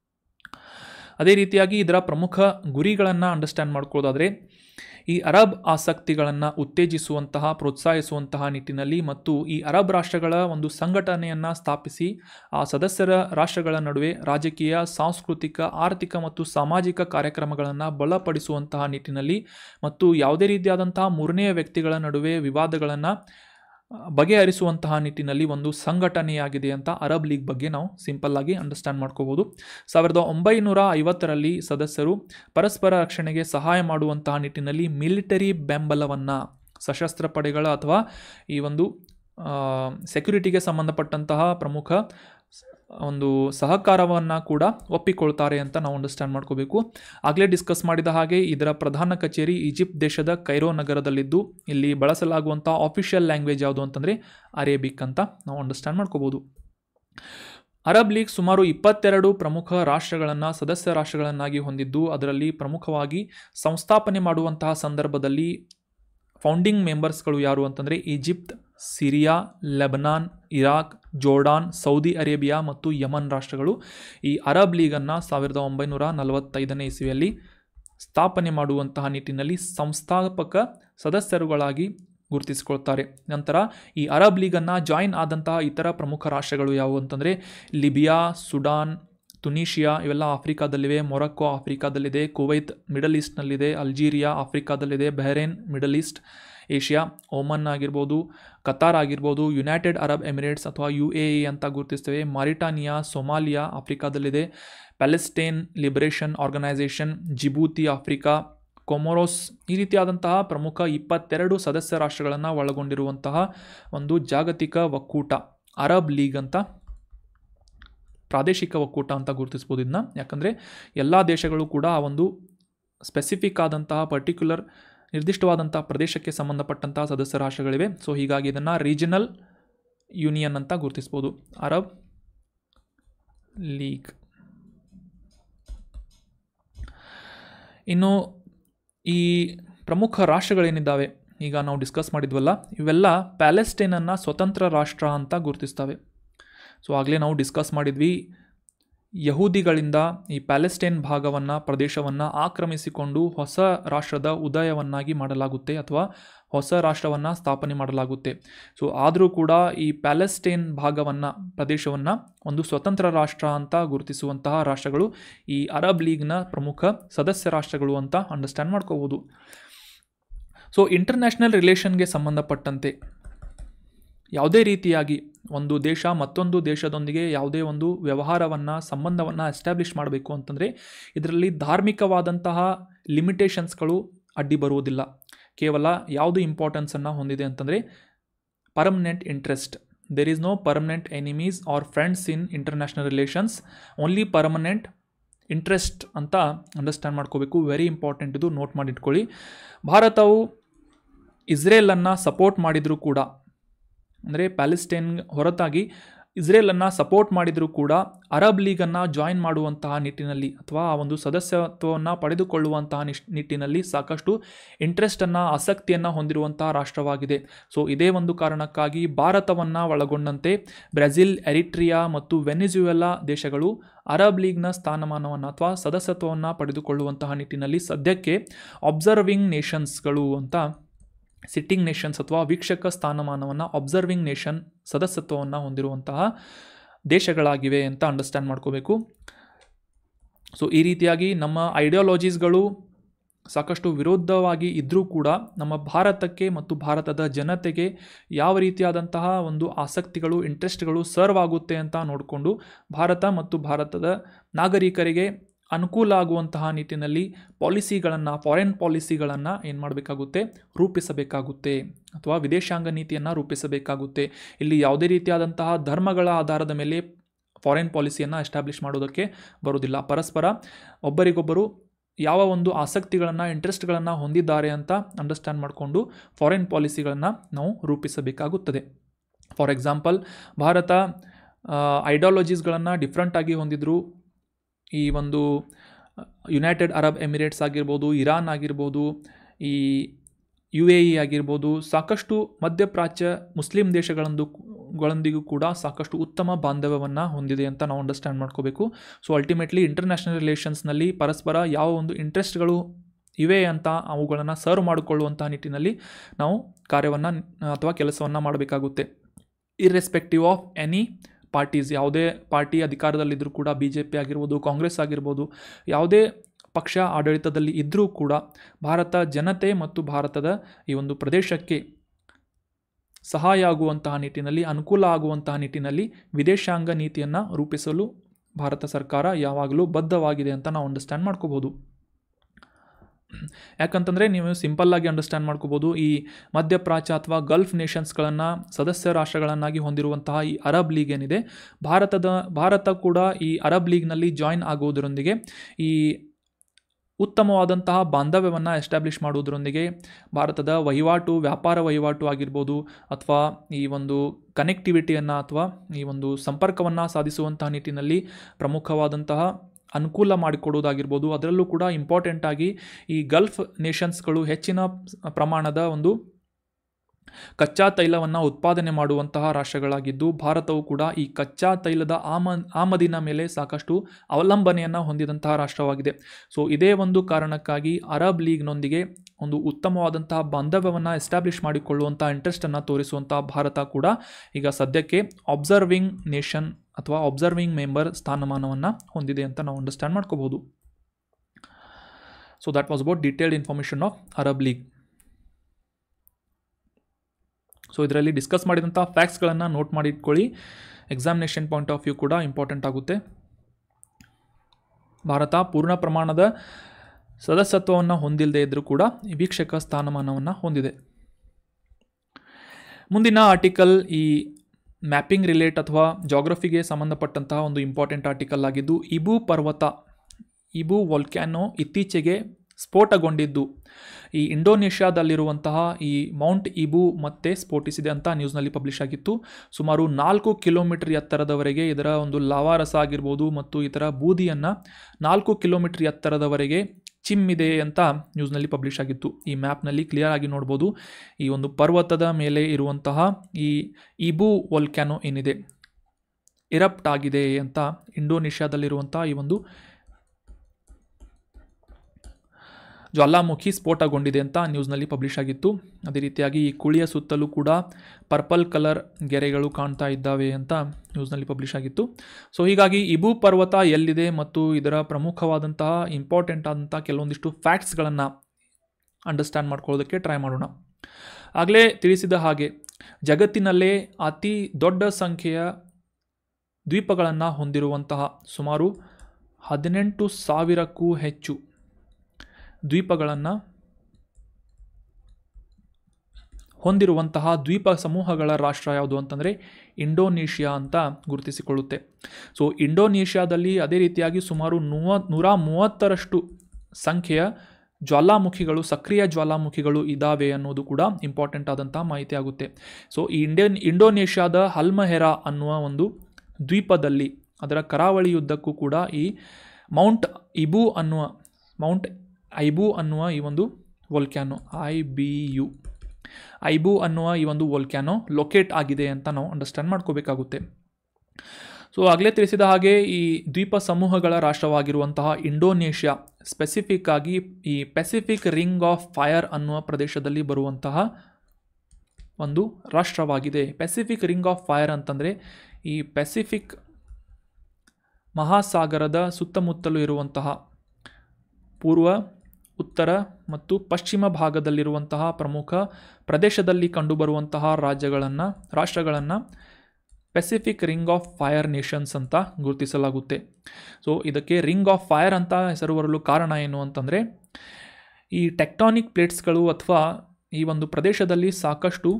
S1: ಅದೇ ರೀತಿಯಾಗಿ ಇದರ ಪ್ರಮುಖ ಗುರಿಗಳನ್ನು ಅಂಡರ್ಸ್ಟ್ಯಾಂಡ್ ಮಾಡ್ಕೊಳ್ಳೋದಾದರೆ ಈ ಅರಬ್ ಆಸಕ್ತಿಗಳನ್ನು ಉತ್ತೇಜಿಸುವಂತಹ ಪ್ರೋತ್ಸಾಹಿಸುವಂತಹ ನಿಟ್ಟಿನಲ್ಲಿ ಮತ್ತು ಈ ಅರಬ್ ರಾಷ್ಟ್ರಗಳ ಒಂದು ಸಂಘಟನೆಯನ್ನು ಸ್ಥಾಪಿಸಿ ಆ ಸದಸ್ಯರ ರಾಷ್ಟ್ರಗಳ ನಡುವೆ ರಾಜಕೀಯ ಸಾಂಸ್ಕೃತಿಕ ಆರ್ಥಿಕ ಮತ್ತು ಸಾಮಾಜಿಕ ಕಾರ್ಯಕ್ರಮಗಳನ್ನು ಬಲಪಡಿಸುವಂತಹ ನಿಟ್ಟಿನಲ್ಲಿ ಮತ್ತು ಯಾವುದೇ ರೀತಿಯಾದಂತಹ ಮೂರನೆಯ ವ್ಯಕ್ತಿಗಳ ನಡುವೆ ವಿವಾದಗಳನ್ನು ಬಗೆಹರಿಸುವಂತಹ ನಿಟ್ಟಿನಲ್ಲಿ ಒಂದು ಸಂಘಟನೆಯಾಗಿದೆ ಅಂತ ಅರಬ್ ಲೀಗ್ ಬಗ್ಗೆ ನಾವು ಸಿಂಪಲ್ ಆಗಿ ಅಂಡರ್ಸ್ಟ್ಯಾಂಡ್ ಮಾಡ್ಕೋಬೋದು ಸಾವಿರದ ಒಂಬೈನೂರ ಐವತ್ತರಲ್ಲಿ ಸದಸ್ಯರು ಪರಸ್ಪರ ರಕ್ಷಣೆಗೆ ಸಹಾಯ ಮಾಡುವಂತಹ ನಿಟ್ಟಿನಲ್ಲಿ ಮಿಲಿಟರಿ ಬೆಂಬಲವನ್ನು ಸಶಸ್ತ್ರ ಪಡೆಗಳ ಅಥವಾ ಈ ಒಂದು ಸೆಕ್ಯುರಿಟಿಗೆ ಸಂಬಂಧಪಟ್ಟಂತಹ ಪ್ರಮುಖ ಸ- ಒಂದು ಸಹಕಾರವನ್ನು ಕೂಡ ಒಪ್ಪಿಕೊಳ್ತಾರೆ ಅಂತ ನಾವು ಅಂಡರ್ಸ್ಟ್ಯಾಂಡ್ ಮಾಡ್ಕೋಬೇಕು ಆಗಲೇ ಡಿಸ್ಕಸ್ ಮಾಡಿದ ಹಾಗೆ ಇದರ ಪ್ರಧಾನ ಕಚೇರಿ ಈಜಿಪ್ಟ್ ದೇಶದ ಕೈರೋ ನಗರದಲ್ಲಿದ್ದು ಇಲ್ಲಿ ಬಳಸಲಾಗುವಂಥ ಆಫಿಷಿಯಲ್ ಲ್ಯಾಂಗ್ವೇಜ್ ಯಾವುದು ಅಂತಂದರೆ ಅರೇಬಿಕ್ ಅಂತ ನಾವು ಅಂಡರ್ಸ್ಟ್ಯಾಂಡ್ ಮಾಡ್ಕೋಬೋದು ಅರಬ್ ಲೀಗ್ ಸುಮಾರು ಇಪ್ಪತ್ತೆರಡು ಪ್ರಮುಖ ರಾಷ್ಟ್ರಗಳನ್ನು ಸದಸ್ಯ ರಾಷ್ಟ್ರಗಳನ್ನಾಗಿ ಹೊಂದಿದ್ದು ಅದರಲ್ಲಿ ಪ್ರಮುಖವಾಗಿ ಸಂಸ್ಥಾಪನೆ ಮಾಡುವಂತಹ ಸಂದರ್ಭದಲ್ಲಿ ಫೌಂಡಿಂಗ್ ಮೆಂಬರ್ಸ್ಗಳು ಯಾರು ಅಂತಂದರೆ Egypt Syria Lebanon Iraq Jordan Saudi Arabia ಮತ್ತು ಯಮನ್ ರಾಷ್ಟ್ರಗಳು ಈ ಅರಬ್ ಲೀಗನ್ನು ಸಾವಿರದ ಒಂಬೈನೂರ ನಲವತ್ತೈದನೇ ಇಸವಿಯಲ್ಲಿ ಸ್ಥಾಪನೆ ಮಾಡುವಂತಹ ನಿಟ್ಟಿನಲ್ಲಿ ಸಂಸ್ಥಾಪಕ ಸದಸ್ಯರುಗಳಾಗಿ ಗುರುತಿಸಿಕೊಳ್ತಾರೆ ನಂತರ ಈ ಅರಬ್ ಲೀಗನ್ನು ಜಾಯಿನ್ ಆದಂತಹ ಇತರ ಪ್ರಮುಖ ರಾಷ್ಟ್ರಗಳು ಯಾವುವು ಅಂತಂದರೆ ಲಿಬಿಯಾ ಸುಡಾನ್ ತುನೀಷಿಯಾ ಇವೆಲ್ಲ ಆಫ್ರಿಕಾದಲ್ಲಿವೆ ಮೊರಕ್ಕೋ ಆಫ್ರಿಕಾದಲ್ಲಿದೆ ಕುವೈತ್ ಮಿಡಲ್ ಈಸ್ಟ್ನಲ್ಲಿದೆ ಅಲ್ಜೀರಿಯಾ ಆಫ್ರಿಕಾದಲ್ಲಿದೆ Bahrain Middle East Asia Oman ಆಗಿರ್ಬೋದು ಕತಾರ್ ಆಗಿರ್ಬೋದು ಯುನೈಟೆಡ್ ಅರಬ್ ಎಮಿರೇಟ್ಸ್ ಅಥವಾ ಯು ಎ ಇ ಅಂತ ಗುರುತಿಸ್ತೇವೆ ಮಾರಿಟಾನಿಯಾ ಸೊಮಾಲಿಯಾ ಆಫ್ರಿಕಾದಲ್ಲಿದೆ Palestine Liberation Organization Djibouti Africa Comoros ಈ ರೀತಿಯಾದಂತಹ ಪ್ರಮುಖ ಇಪ್ಪತ್ತೆರಡು ಸದಸ್ಯ ರಾಷ್ಟ್ರಗಳನ್ನು ಒಳಗೊಂಡಿರುವಂತಹ ಒಂದು ಜಾಗತಿಕ ಒಕ್ಕೂಟ ಅರಬ್ ಲೀಗ್ ಅಂತ ಪ್ರಾದೇಶಿಕ ಒಕ್ಕೂಟ ಅಂತ ಗುರುತಿಸ್ಬೋದು ಇದನ್ನ ಯಾಕಂದರೆ ಎಲ್ಲ ದೇಶಗಳು ಕೂಡ ಆ ಒಂದು ಸ್ಪೆಸಿಫಿಕ್ ಆದಂತಹ ಪರ್ಟಿಕ್ಯುಲರ್ ನಿರ್ದಿಷ್ಟವಾದಂಥ ಪ್ರದೇಶಕ್ಕೆ ಸಂಬಂಧಪಟ್ಟಂತಹ ಸದಸ್ಯ ರಾಷ್ಟ್ರಗಳಿವೆ ಸೊ ಹೀಗಾಗಿ ಇದನ್ನು ರೀಜನಲ್ ಯೂನಿಯನ್ ಅಂತ ಗುರುತಿಸ್ಬೋದು ಅರಬ್ ಲೀಗ್ ಇನ್ನು ಈ ಪ್ರಮುಖ ರಾಷ್ಟ್ರಗಳೇನಿದ್ದಾವೆ ಈಗ ನಾವು ಡಿಸ್ಕಸ್ ಮಾಡಿದ್ವಲ್ಲ ಇವೆಲ್ಲ ಪ್ಯಾಲೆಸ್ಟೈನನ್ನು ಸ್ವತಂತ್ರ ರಾಷ್ಟ್ರ ಅಂತ ಗುರುತಿಸ್ತವೆ ಸೊ ಆಗಲೇ ನಾವು ಡಿಸ್ಕಸ್ ಮಾಡಿದ್ವಿ ಯಹೂದಿಗಳಿಂದ ಈ ಪ್ಯಾಲೆಸ್ಟೈನ್ ಭಾಗವನ್ನು ಪ್ರದೇಶವನ್ನು ಆಕ್ರಮಿಸಿಕೊಂಡು ಹೊಸ ರಾಷ್ಟ್ರದ ಉದಯವನ್ನಾಗಿ ಮಾಡಲಾಗುತ್ತೆ ಅಥವಾ ಹೊಸ ರಾಷ್ಟ್ರವನ್ನು ಸ್ಥಾಪನೆ ಮಾಡಲಾಗುತ್ತೆ ಸೊ ಆದರೂ ಕೂಡ ಈ ಪ್ಯಾಲೆಸ್ಟೈನ್ ಭಾಗವನ್ನು ಪ್ರದೇಶವನ್ನು ಒಂದು ಸ್ವತಂತ್ರ ರಾಷ್ಟ್ರ ಅಂತ ಗುರುತಿಸುವಂತಹ ರಾಷ್ಟ್ರಗಳು ಈ ಅರಬ್ ಲೀಗ್ನ ಪ್ರಮುಖ ಸದಸ್ಯ ರಾಷ್ಟ್ರಗಳು ಅಂತ ಅಂಡರ್ಸ್ಟ್ಯಾಂಡ್ ಮಾಡ್ಕೋಬೋದು ಸೊ ಇಂಟರ್ನ್ಯಾಷನಲ್ ರಿಲೇಷನ್ಗೆ ಸಂಬಂಧಪಟ್ಟಂತೆ ಯಾವುದೇ ರೀತಿಯಾಗಿ ಒಂದು ದೇಶ ಮತ್ತೊಂದು ದೇಶದೊಂದಿಗೆ ಯಾವುದೇ ಒಂದು ವ್ಯವಹಾರವನ್ನು ಸಂಬಂಧವನ್ನು ಎಸ್ಟಾಬ್ಲಿಷ್ ಮಾಡಬೇಕು ಅಂತಂದರೆ ಇದರಲ್ಲಿ ಧಾರ್ಮಿಕವಾದಂತಹ ಲಿಮಿಟೇಷನ್ಸ್ಗಳು ಅಡ್ಡಿ ಬರುವುದಿಲ್ಲ ಕೇವಲ ಯಾವುದು ಇಂಪಾರ್ಟೆನ್ಸನ್ನು ಹೊಂದಿದೆ ಅಂತಂದರೆ permanent interest there is no permanent enemies or friends in international relations only permanent interest ಅಂತ ಅಂಡರ್ಸ್ಟ್ಯಾಂಡ್ ಮಾಡ್ಕೋಬೇಕು ವೆರಿ ಇಂಪಾರ್ಟೆಂಟ್ ಇದು ನೋಟ್ ಮಾಡಿಟ್ಕೊಳ್ಳಿ ಭಾರತವು ಇಸ್ರೇಲನ್ನು ಸಪೋರ್ಟ್ ಮಾಡಿದರೂ ಕೂಡ ಅಂದರೆ ಪ್ಯಾಲೆಸ್ಟೈನ್ ಹೊರತಾಗಿ ಇಸ್ರೇಲನ್ನು ಸಪೋರ್ಟ್ ಮಾಡಿದರೂ ಕೂಡ ಅರಬ್ ಲೀಗನ್ನು ಜಾಯಿನ್ ಮಾಡುವಂತಹ ನಿಟ್ಟಿನಲ್ಲಿ ಅಥವಾ ಆ ಒಂದು ಸದಸ್ಯತ್ವವನ್ನು ಪಡೆದುಕೊಳ್ಳುವಂತಹ ನಿಶ್ ನಿಟ್ಟಿನಲ್ಲಿ ಸಾಕಷ್ಟು ಇಂಟ್ರೆಸ್ಟನ್ನು ಆಸಕ್ತಿಯನ್ನು ಹೊಂದಿರುವಂತಹ ರಾಷ್ಟ್ರವಾಗಿದೆ ಸೊ ಇದೇ ಒಂದು ಕಾರಣಕ್ಕಾಗಿ ಭಾರತವನ್ನು ಒಳಗೊಂಡಂತೆ ಬ್ರೆಜಿಲ್ ಎರಿಟ್ರಿಯಾ ಮತ್ತು ವೆನಿಜುವೆಲಾ ದೇಶಗಳು ಅರಬ್ ಲೀಗ್ನ ಸ್ಥಾನಮಾನವನ್ನು ಅಥವಾ ಸದಸ್ಯತ್ವವನ್ನು ಪಡೆದುಕೊಳ್ಳುವಂತಹ ನಿಟ್ಟಿನಲ್ಲಿ ಸದ್ಯಕ್ಕೆ ಅಬ್ಸರ್ವಿಂಗ್ ನೇಷನ್ಸ್ಗಳು ಅಂತ ಸಿಟ್ಟಿಂಗ್ ನೇಷನ್ಸ್ ಅಥವಾ ವೀಕ್ಷಕ ಸ್ಥಾನಮಾನವನ್ನು ಅಬ್ಸರ್ವಿಂಗ್ ನೇಷನ್ ಸದಸ್ಯತ್ವವನ್ನು ಹೊಂದಿರುವಂತಹ ದೇಶಗಳಾಗಿವೆ ಅಂತ ಅಂಡರ್ಸ್ಟ್ಯಾಂಡ್ ಮಾಡ್ಕೋಬೇಕು ಸೊ ಈ ರೀತಿಯಾಗಿ ನಮ್ಮ ಐಡಿಯಾಲಜೀಸ್ಗಳು ಸಾಕಷ್ಟು ವಿರೋಧವಾಗಿ ಇದ್ದರೂ ಕೂಡ ನಮ್ಮ ಭಾರತಕ್ಕೆ ಮತ್ತು ಭಾರತದ ಜನತೆಗೆ ಯಾವ ರೀತಿಯಾದಂತಹ ಒಂದು ಆಸಕ್ತಿಗಳು ಇಂಟ್ರೆಸ್ಟ್ಗಳು ಸರ್ವ್ ಆಗುತ್ತೆ ಅಂತ ನೋಡಿಕೊಂಡು ಭಾರತ ಮತ್ತು ಭಾರತದ ನಾಗರಿಕರಿಗೆ ಅನುಕೂಲ ಆಗುವಂತಹ ನಿಟ್ಟಿನಲ್ಲಿ ಪಾಲಿಸಿಗಳನ್ನು ಫಾರಿನ್ ಪಾಲಿಸಿಗಳನ್ನು ಏನು ಮಾಡಬೇಕಾಗುತ್ತೆ ರೂಪಿಸಬೇಕಾಗುತ್ತೆ ಅಥವಾ ವಿದೇಶಾಂಗ ನೀತಿಯನ್ನು ರೂಪಿಸಬೇಕಾಗುತ್ತೆ ಇಲ್ಲಿ ಯಾವುದೇ ರೀತಿಯಾದಂತಹ ಧರ್ಮಗಳ ಆಧಾರದ ಮೇಲೆ ಫಾರಿನ್ ಪಾಲಿಸಿಯನ್ನು ಎಸ್ಟಾಬ್ಲಿಷ್ ಮಾಡೋದಕ್ಕೆ ಬರೋದಿಲ್ಲ ಪರಸ್ಪರ ಒಬ್ಬರಿಗೊಬ್ಬರು ಯಾವ ಒಂದು ಆಸಕ್ತಿಗಳನ್ನು ಇಂಟ್ರೆಸ್ಟ್ಗಳನ್ನು ಹೊಂದಿದ್ದಾರೆ ಅಂತ ಅಂಡರ್ಸ್ಟ್ಯಾಂಡ್ ಮಾಡಿಕೊಂಡು ಫಾರಿನ್ ಪಾಲಿಸಿಗಳನ್ನು ನಾವು ರೂಪಿಸಬೇಕಾಗುತ್ತದೆ ಫಾರ್ ಎಕ್ಸಾಂಪಲ್ ಭಾರತ ಐಡಿಯಾಲಜೀಸ್ಗಳನ್ನು ಡಿಫ್ರೆಂಟಾಗಿ ಹೊಂದಿದ್ರು ಈ ಒಂದು ಯುನೈಟೆಡ್ ಅರಬ್ ಎಮಿರೇಟ್ಸ್ ಆಗಿರ್ಬೋದು ಇರಾನ್ ಆಗಿರ್ಬೋದು ಈ ಯು ಎ ಇ ಆಗಿರ್ಬೋದು ಸಾಕಷ್ಟು ಮಧ್ಯಪ್ರಾಚ್ಯ ಮುಸ್ಲಿಂ ದೇಶಗಳಂದು ಗಳೊಂದಿಗೂ ಕೂಡ ಸಾಕಷ್ಟು ಉತ್ತಮ ಬಾಂಧವ್ಯವನ್ನು ಹೊಂದಿದೆ ಅಂತ ನಾವು ಅಂಡರ್ಸ್ಟ್ಯಾಂಡ್ ಮಾಡ್ಕೋಬೇಕು ಸೊ ಅಲ್ಟಿಮೇಟ್ಲಿ ಇಂಟರ್ನ್ಯಾಷನಲ್ ರಿಲೇಷನ್ಸ್ನಲ್ಲಿ ಪರಸ್ಪರ ಯಾವ ಒಂದು ಇಂಟ್ರೆಸ್ಟ್ಗಳು ಇವೆ ಅಂತ ಅವುಗಳನ್ನು ಸರ್ವ್ ಮಾಡಿಕೊಳ್ಳುವಂತಹ ನಿಟ್ಟಿನಲ್ಲಿ ನಾವು ಕಾರ್ಯವನ್ನು ಅಥವಾ ಕೆಲಸವನ್ನು ಮಾಡಬೇಕಾಗುತ್ತೆ ಇರ್ರೆಸ್ಪೆಕ್ಟಿವ್ ಆಫ್ ಎನಿ ಪಾರ್ಟೀಸ್ ಯಾವುದೇ ಪಾರ್ಟಿ ಅಧಿಕಾರದಲ್ಲಿದ್ದರೂ ಕೂಡ ಬಿ ಜೆ ಪಿ ಆಗಿರ್ಬೋದು ಕಾಂಗ್ರೆಸ್ ಆಗಿರ್ಬೋದು ಯಾವುದೇ ಪಕ್ಷ ಆಡಳಿತದಲ್ಲಿ ಇದ್ದರೂ ಕೂಡ ಭಾರತ ಜನತೆ ಮತ್ತು ಭಾರತದ ಈ ಒಂದು ಪ್ರದೇಶಕ್ಕೆ ಸಹಾಯ ಆಗುವಂತಹ ನಿಟ್ಟಿನಲ್ಲಿ ಅನುಕೂಲ ಆಗುವಂತಹ ನಿಟ್ಟಿನಲ್ಲಿ ವಿದೇಶಾಂಗ ನೀತಿಯನ್ನು ರೂಪಿಸಲು ಭಾರತ ಸರ್ಕಾರ ಯಾವಾಗಲೂ ಬದ್ಧವಾಗಿದೆ ಅಂತ ನಾವು ಅಂಡರ್ಸ್ಟ್ಯಾಂಡ್ ಮಾಡ್ಕೋಬೋದು ಯಾಕಂತಂದರೆ ನೀವು ಸಿಂಪಲ್ಲಾಗಿ ಅಂಡರ್ಸ್ಟ್ಯಾಂಡ್ ಮಾಡ್ಕೋಬೋದು ಈ ಮಧ್ಯಪ್ರಾಚ್ಯ ಅಥವಾ ಗಲ್ಫ್ ನೇಷನ್ಸ್ಗಳನ್ನು ಸದಸ್ಯ ರಾಷ್ಟ್ರಗಳನ್ನಾಗಿ ಹೊಂದಿರುವಂತಹ ಈ ಅರಬ್ ಲೀಗ್ ಏನಿದೆ ಭಾರತದ ಭಾರತ ಕೂಡ ಈ ಅರಬ್ ಲೀಗ್ನಲ್ಲಿ ಜಾಯಿನ್ ಆಗುವುದರೊಂದಿಗೆ ಈ ಉತ್ತಮವಾದಂತಹ ಬಾಂಧವ್ಯವನ್ನು ಎಸ್ಟಾಬ್ಲಿಷ್ ಮಾಡುವುದರೊಂದಿಗೆ ಭಾರತದ ವಹಿವಾಟು ವ್ಯಾಪಾರ ವಹಿವಾಟು ಆಗಿರ್ಬೋದು ಅಥವಾ ಈ ಒಂದು ಕನೆಕ್ಟಿವಿಟಿಯನ್ನು ಅಥವಾ ಈ ಒಂದು ಸಂಪರ್ಕವನ್ನು ಸಾಧಿಸುವಂತಹ ನಿಟ್ಟಿನಲ್ಲಿ ಪ್ರಮುಖವಾದಂತಹ ಅನುಕೂಲ ಮಾಡಿಕೊಡೋದಾಗಿರ್ಬೋದು ಅದರಲ್ಲೂ ಕೂಡ ಇಂಪಾರ್ಟೆಂಟ್ ಆಗಿ ಈ ಗಲ್ಫ್ ನೇಷನ್ಸ್ಗಳು ಹೆಚ್ಚಿನ ಪ್ರಮಾಣದ ಒಂದು ಕಚ್ಚಾ ತೈಲವನ್ನು ಉತ್ಪಾದನೆ ಮಾಡುವಂತಹ ರಾಷ್ಟ್ರಗಳಾಗಿದ್ದು ಭಾರತವು ಕೂಡ ಈ ಕಚ್ಚಾ ತೈಲದ ಆಮ ಆಮದಿನ ಮೇಲೆ ಸಾಕಷ್ಟು ಅವಲಂಬನೆಯನ್ನು ಹೊಂದಿದಂತಹ ರಾಷ್ಟ್ರವಾಗಿದೆ ಸೊ ಇದೇ ಒಂದು ಕಾರಣಕ್ಕಾಗಿ ಅರಬ್ ಲೀಗ್ನೊಂದಿಗೆ ಒಂದು ಉತ್ತಮವಾದಂತಹ ಬಾಂಧವ್ಯವನ್ನು ಎಸ್ಟಾಬ್ಲಿಷ್ ಮಾಡಿಕೊಳ್ಳುವಂಥ ಇಂಟ್ರೆಸ್ಟನ್ನು ತೋರಿಸುವಂತಹ ಭಾರತ ಕೂಡ ಈಗ ಸದ್ಯಕ್ಕೆ ಅಬ್ಸರ್ವಿಂಗ್ ನೇಷನ್ ಅಥವಾ ಅಬ್ಸರ್ವಿಂಗ್ ಮೆಂಬರ್ ಸ್ಥಾನಮಾನವನ್ನು ಹೊಂದಿದೆ ಅಂತ ನಾವು ಅಂಡರ್ಸ್ಟ್ಯಾಂಡ್ ಮಾಡ್ಕೋಬೋದು so that was about detailed information of Arab League so ಇದರಲ್ಲಿ ಡಿಸ್ಕಸ್ ಮಾಡಿದಂಥ ಫ್ಯಾಕ್ಟ್ಸ್ಗಳನ್ನು ನೋಟ್ ಮಾಡಿ ಇಟ್ಕೊಳ್ಳಿ ಎಕ್ಸಾಮಿನೇಷನ್ ಪಾಯಿಂಟ್ ಆಫ್ ವ್ಯೂ ಕೂಡ ಇಂಪಾರ್ಟೆಂಟ್ ಆಗುತ್ತೆ ಭಾರತ ಪೂರ್ಣ ಪ್ರಮಾಣದ ಸದಸ್ಯತ್ವವನ್ನು ಹೊಂದಿಲ್ಲದೆ ಇದ್ದರೂ ಕೂಡ ವೀಕ್ಷಕ ಸ್ಥಾನಮಾನವನ್ನು ಹೊಂದಿದೆ ಮುಂದಿನ ಆರ್ಟಿಕಲ್ ಈ ಮ್ಯಾಪಿಂಗ್ ರಿಲೇಟ್ ಅಥವಾ ಜಾಗ್ರಫಿಗೆ ಸಂಬಂಧಪಟ್ಟಂತಹ ಒಂದು ಇಂಪಾರ್ಟೆಂಟ್ ಆರ್ಟಿಕಲ್ ಆಗಿದ್ದು ಇಬು ಪರ್ವತ ಇಬು ವೊಲ್ಕ್ಯಾನೋ ಇತ್ತೀಚೆಗೆ ಸ್ಫೋಟಗೊಂಡಿದ್ದು ಈ ಇಂಡೋನೇಷ್ಯಾದಲ್ಲಿರುವಂತಹ ಈ ಮೌಂಟ್ ಇಬು ಮತ್ತೆ ಸ್ಫೋಟಿಸಿದೆ ಅಂತ ನ್ಯೂಸ್ನಲ್ಲಿ ಪಬ್ಲಿಷ್ ಆಗಿತ್ತು ಸುಮಾರು ನಾಲ್ಕು ಕಿಲೋಮೀಟರ್ ಎತ್ತರದವರೆಗೆ ಇದರ ಒಂದು ಲಾವಾರಸ ಆಗಿರ್ಬೋದು ಮತ್ತು ಇದರ ಬೂದಿಯನ್ನು ನಾಲ್ಕು ಕಿಲೋಮೀಟರ್ ಎತ್ತರದವರೆಗೆ ಚಿಮ್ಮಿದೆ ಅಂತ ನ್ಯೂಸ್ನಲ್ಲಿ ಪಬ್ಲಿಷ್ ಆಗಿತ್ತು ಈ ಮ್ಯಾಪ್ನಲ್ಲಿ ಕ್ಲಿಯರ್ ಆಗಿ ನೋಡ್ಬೋದು ಈ ಒಂದು ಪರ್ವತದ ಮೇಲೆ ಇರುವಂತಹ ಈ ಇಬು ವೋಲ್ಕ್ಯಾನೋ ಏನಿದೆ ಇರಪ್ಟ್ ಆಗಿದೆ ಅಂತ ಇಂಡೋನೇಷ್ಯಾದಲ್ಲಿರುವಂಥ ಈ ಒಂದು ಜ್ವಾಲಾಮುಖಿ ಸ್ಫೋಟಗೊಂಡಿದೆ ಅಂತ ನ್ಯೂಸ್ನಲ್ಲಿ ಪಬ್ಲಿಷ್ ಆಗಿತ್ತು ಅದೇ ರೀತಿಯಾಗಿ ಈ ಕುಳಿಯ ಸುತ್ತಲೂ ಕೂಡ ಪರ್ಪಲ್ ಕಲರ್ ಗೆರೆಗಳು ಕಾಣ್ತಾ ಇದ್ದಾವೆ ಅಂತ ನ್ಯೂಸ್ನಲ್ಲಿ ಪಬ್ಲಿಷ್ ಆಗಿತ್ತು ಸೊ ಹೀಗಾಗಿ ಇಬು ಪರ್ವತ ಎಲ್ಲಿದೆ ಮತ್ತು ಇದರ ಪ್ರಮುಖವಾದಂತಹ ಇಂಪಾರ್ಟೆಂಟ್ ಆದಂಥ ಕೆಲವೊಂದಿಷ್ಟು ಫ್ಯಾಕ್ಟ್ಸ್ಗಳನ್ನು ಅಂಡರ್ಸ್ಟ್ಯಾಂಡ್ ಮಾಡ್ಕೊಳ್ಳೋದಕ್ಕೆ ಟ್ರೈ ಮಾಡೋಣ ಆಗಲೇ ತಿಳಿಸಿದ ಹಾಗೆ ಜಗತ್ತಿನಲ್ಲೇ ಅತಿ ದೊಡ್ಡ ಸಂಖ್ಯೆಯ ದ್ವೀಪಗಳನ್ನು ಹೊಂದಿರುವಂತಹ ಸುಮಾರು ಹದಿನೆಂಟು ಸಾವಿರಕ್ಕೂ ಹೆಚ್ಚು ದ್ವೀಪಗಳನ್ನು ಹೊಂದಿರುವಂತಹ ದ್ವೀಪ ಸಮೂಹಗಳ ರಾಷ್ಟ್ರ ಯಾವುದು ಅಂತಂದರೆ ಇಂಡೋನೇಷ್ಯಾ ಅಂತ ಗುರುತಿಸಿಕೊಳ್ಳುತ್ತೆ ಸೊ ಇಂಡೋನೇಷ್ಯಾದಲ್ಲಿ ಅದೇ ರೀತಿಯಾಗಿ ಸುಮಾರು ಮೂವ ನೂರ ಮೂವತ್ತರಷ್ಟು ಸಂಖ್ಯೆಯ ಜ್ವಾಲಾಮುಖಿಗಳು ಸಕ್ರಿಯ ಜ್ವಾಲಾಮುಖಿಗಳು ಇದ್ದಾವೆ ಅನ್ನೋದು ಕೂಡ ಇಂಪಾರ್ಟೆಂಟ್ ಆದಂಥ ಮಾಹಿತಿ ಆಗುತ್ತೆ ಸೊ ಈ ಇಂಡಿಯನ್ ಇಂಡೋನೇಷ್ಯಾದ ಹಲ್ಮಹೆರಾ ಅನ್ನುವ ಒಂದು ದ್ವೀಪದಲ್ಲಿ ಅದರ ಕರಾವಳಿಯುದ್ದಕ್ಕೂ ಕೂಡ ಈ ಮೌಂಟ್ ಇಬು ಅನ್ನುವ ಮೌಂಟ್ ಐಬು ಅನ್ನುವ ಈ ಒಂದು volcano I B U Ibu ಅನ್ನುವ ಈ ಒಂದು ವೋಲ್ಕ್ಯಾನೋ ಲೊಕೇಟ್ ಆಗಿದೆ ಅಂತ ನಾವು ಅಂಡರ್ಸ್ಟ್ಯಾಂಡ್ ಮಾಡ್ಕೋಬೇಕಾಗುತ್ತೆ ಸೊ ಆಗಲೇ ತಿಳಿಸಿದ ಹಾಗೆ ಈ ದ್ವೀಪ ಸಮೂಹಗಳ ರಾಷ್ಟ್ರವಾಗಿರುವಂತಹ ಇಂಡೋನೇಷ್ಯಾ ಸ್ಪೆಸಿಫಿಕ್ ಆಗಿ ಈ ಪೆಸಿಫಿಕ್ ರಿಂಗ್ ಆಫ್ ಫೈರ್ ಅನ್ನುವ ಪ್ರದೇಶದಲ್ಲಿ ಬರುವಂತಹ ಒಂದು ರಾಷ್ಟ್ರವಾಗಿದೆ ಪೆಸಿಫಿಕ್ ರಿಂಗ್ ಆಫ್ ಫೈರ್ ಅಂತಂದರೆ ಈ ಪೆಸಿಫಿಕ್ ಮಹಾಸಾಗರದ ಸುತ್ತಮುತ್ತಲೂ ಇರುವಂತಹ ಪೂರ್ವ ಉತ್ತರ ಮತ್ತು ಪಶ್ಚಿಮ ಭಾಗದಲ್ಲಿರುವಂತಹ ಪ್ರಮುಖ ಪ್ರದೇಶದಲ್ಲಿ ಕಂಡುಬರುವಂತಹ ರಾಜ್ಯಗಳನ್ನು ರಾಷ್ಟ್ರಗಳನ್ನು Pacific Ring of Fire nations ಅಂತ ಗುರುತಿಸಲಾಗುತ್ತೆ ಸೊ ಇದಕ್ಕೆ ರಿಂಗ್ ಆಫ್ ಫೈರ್ ಅಂತ ಹೆಸರು ಬರಲು ಕಾರಣ ಏನು ಅಂತಂದರೆ ಈ ಟೆಕ್ಟಾನಿಕ್ ಪ್ಲೇಟ್ಸ್ಗಳು ಅಥವಾ ಈ ಒಂದು ಪ್ರದೇಶದಲ್ಲಿ ಸಾಕಷ್ಟು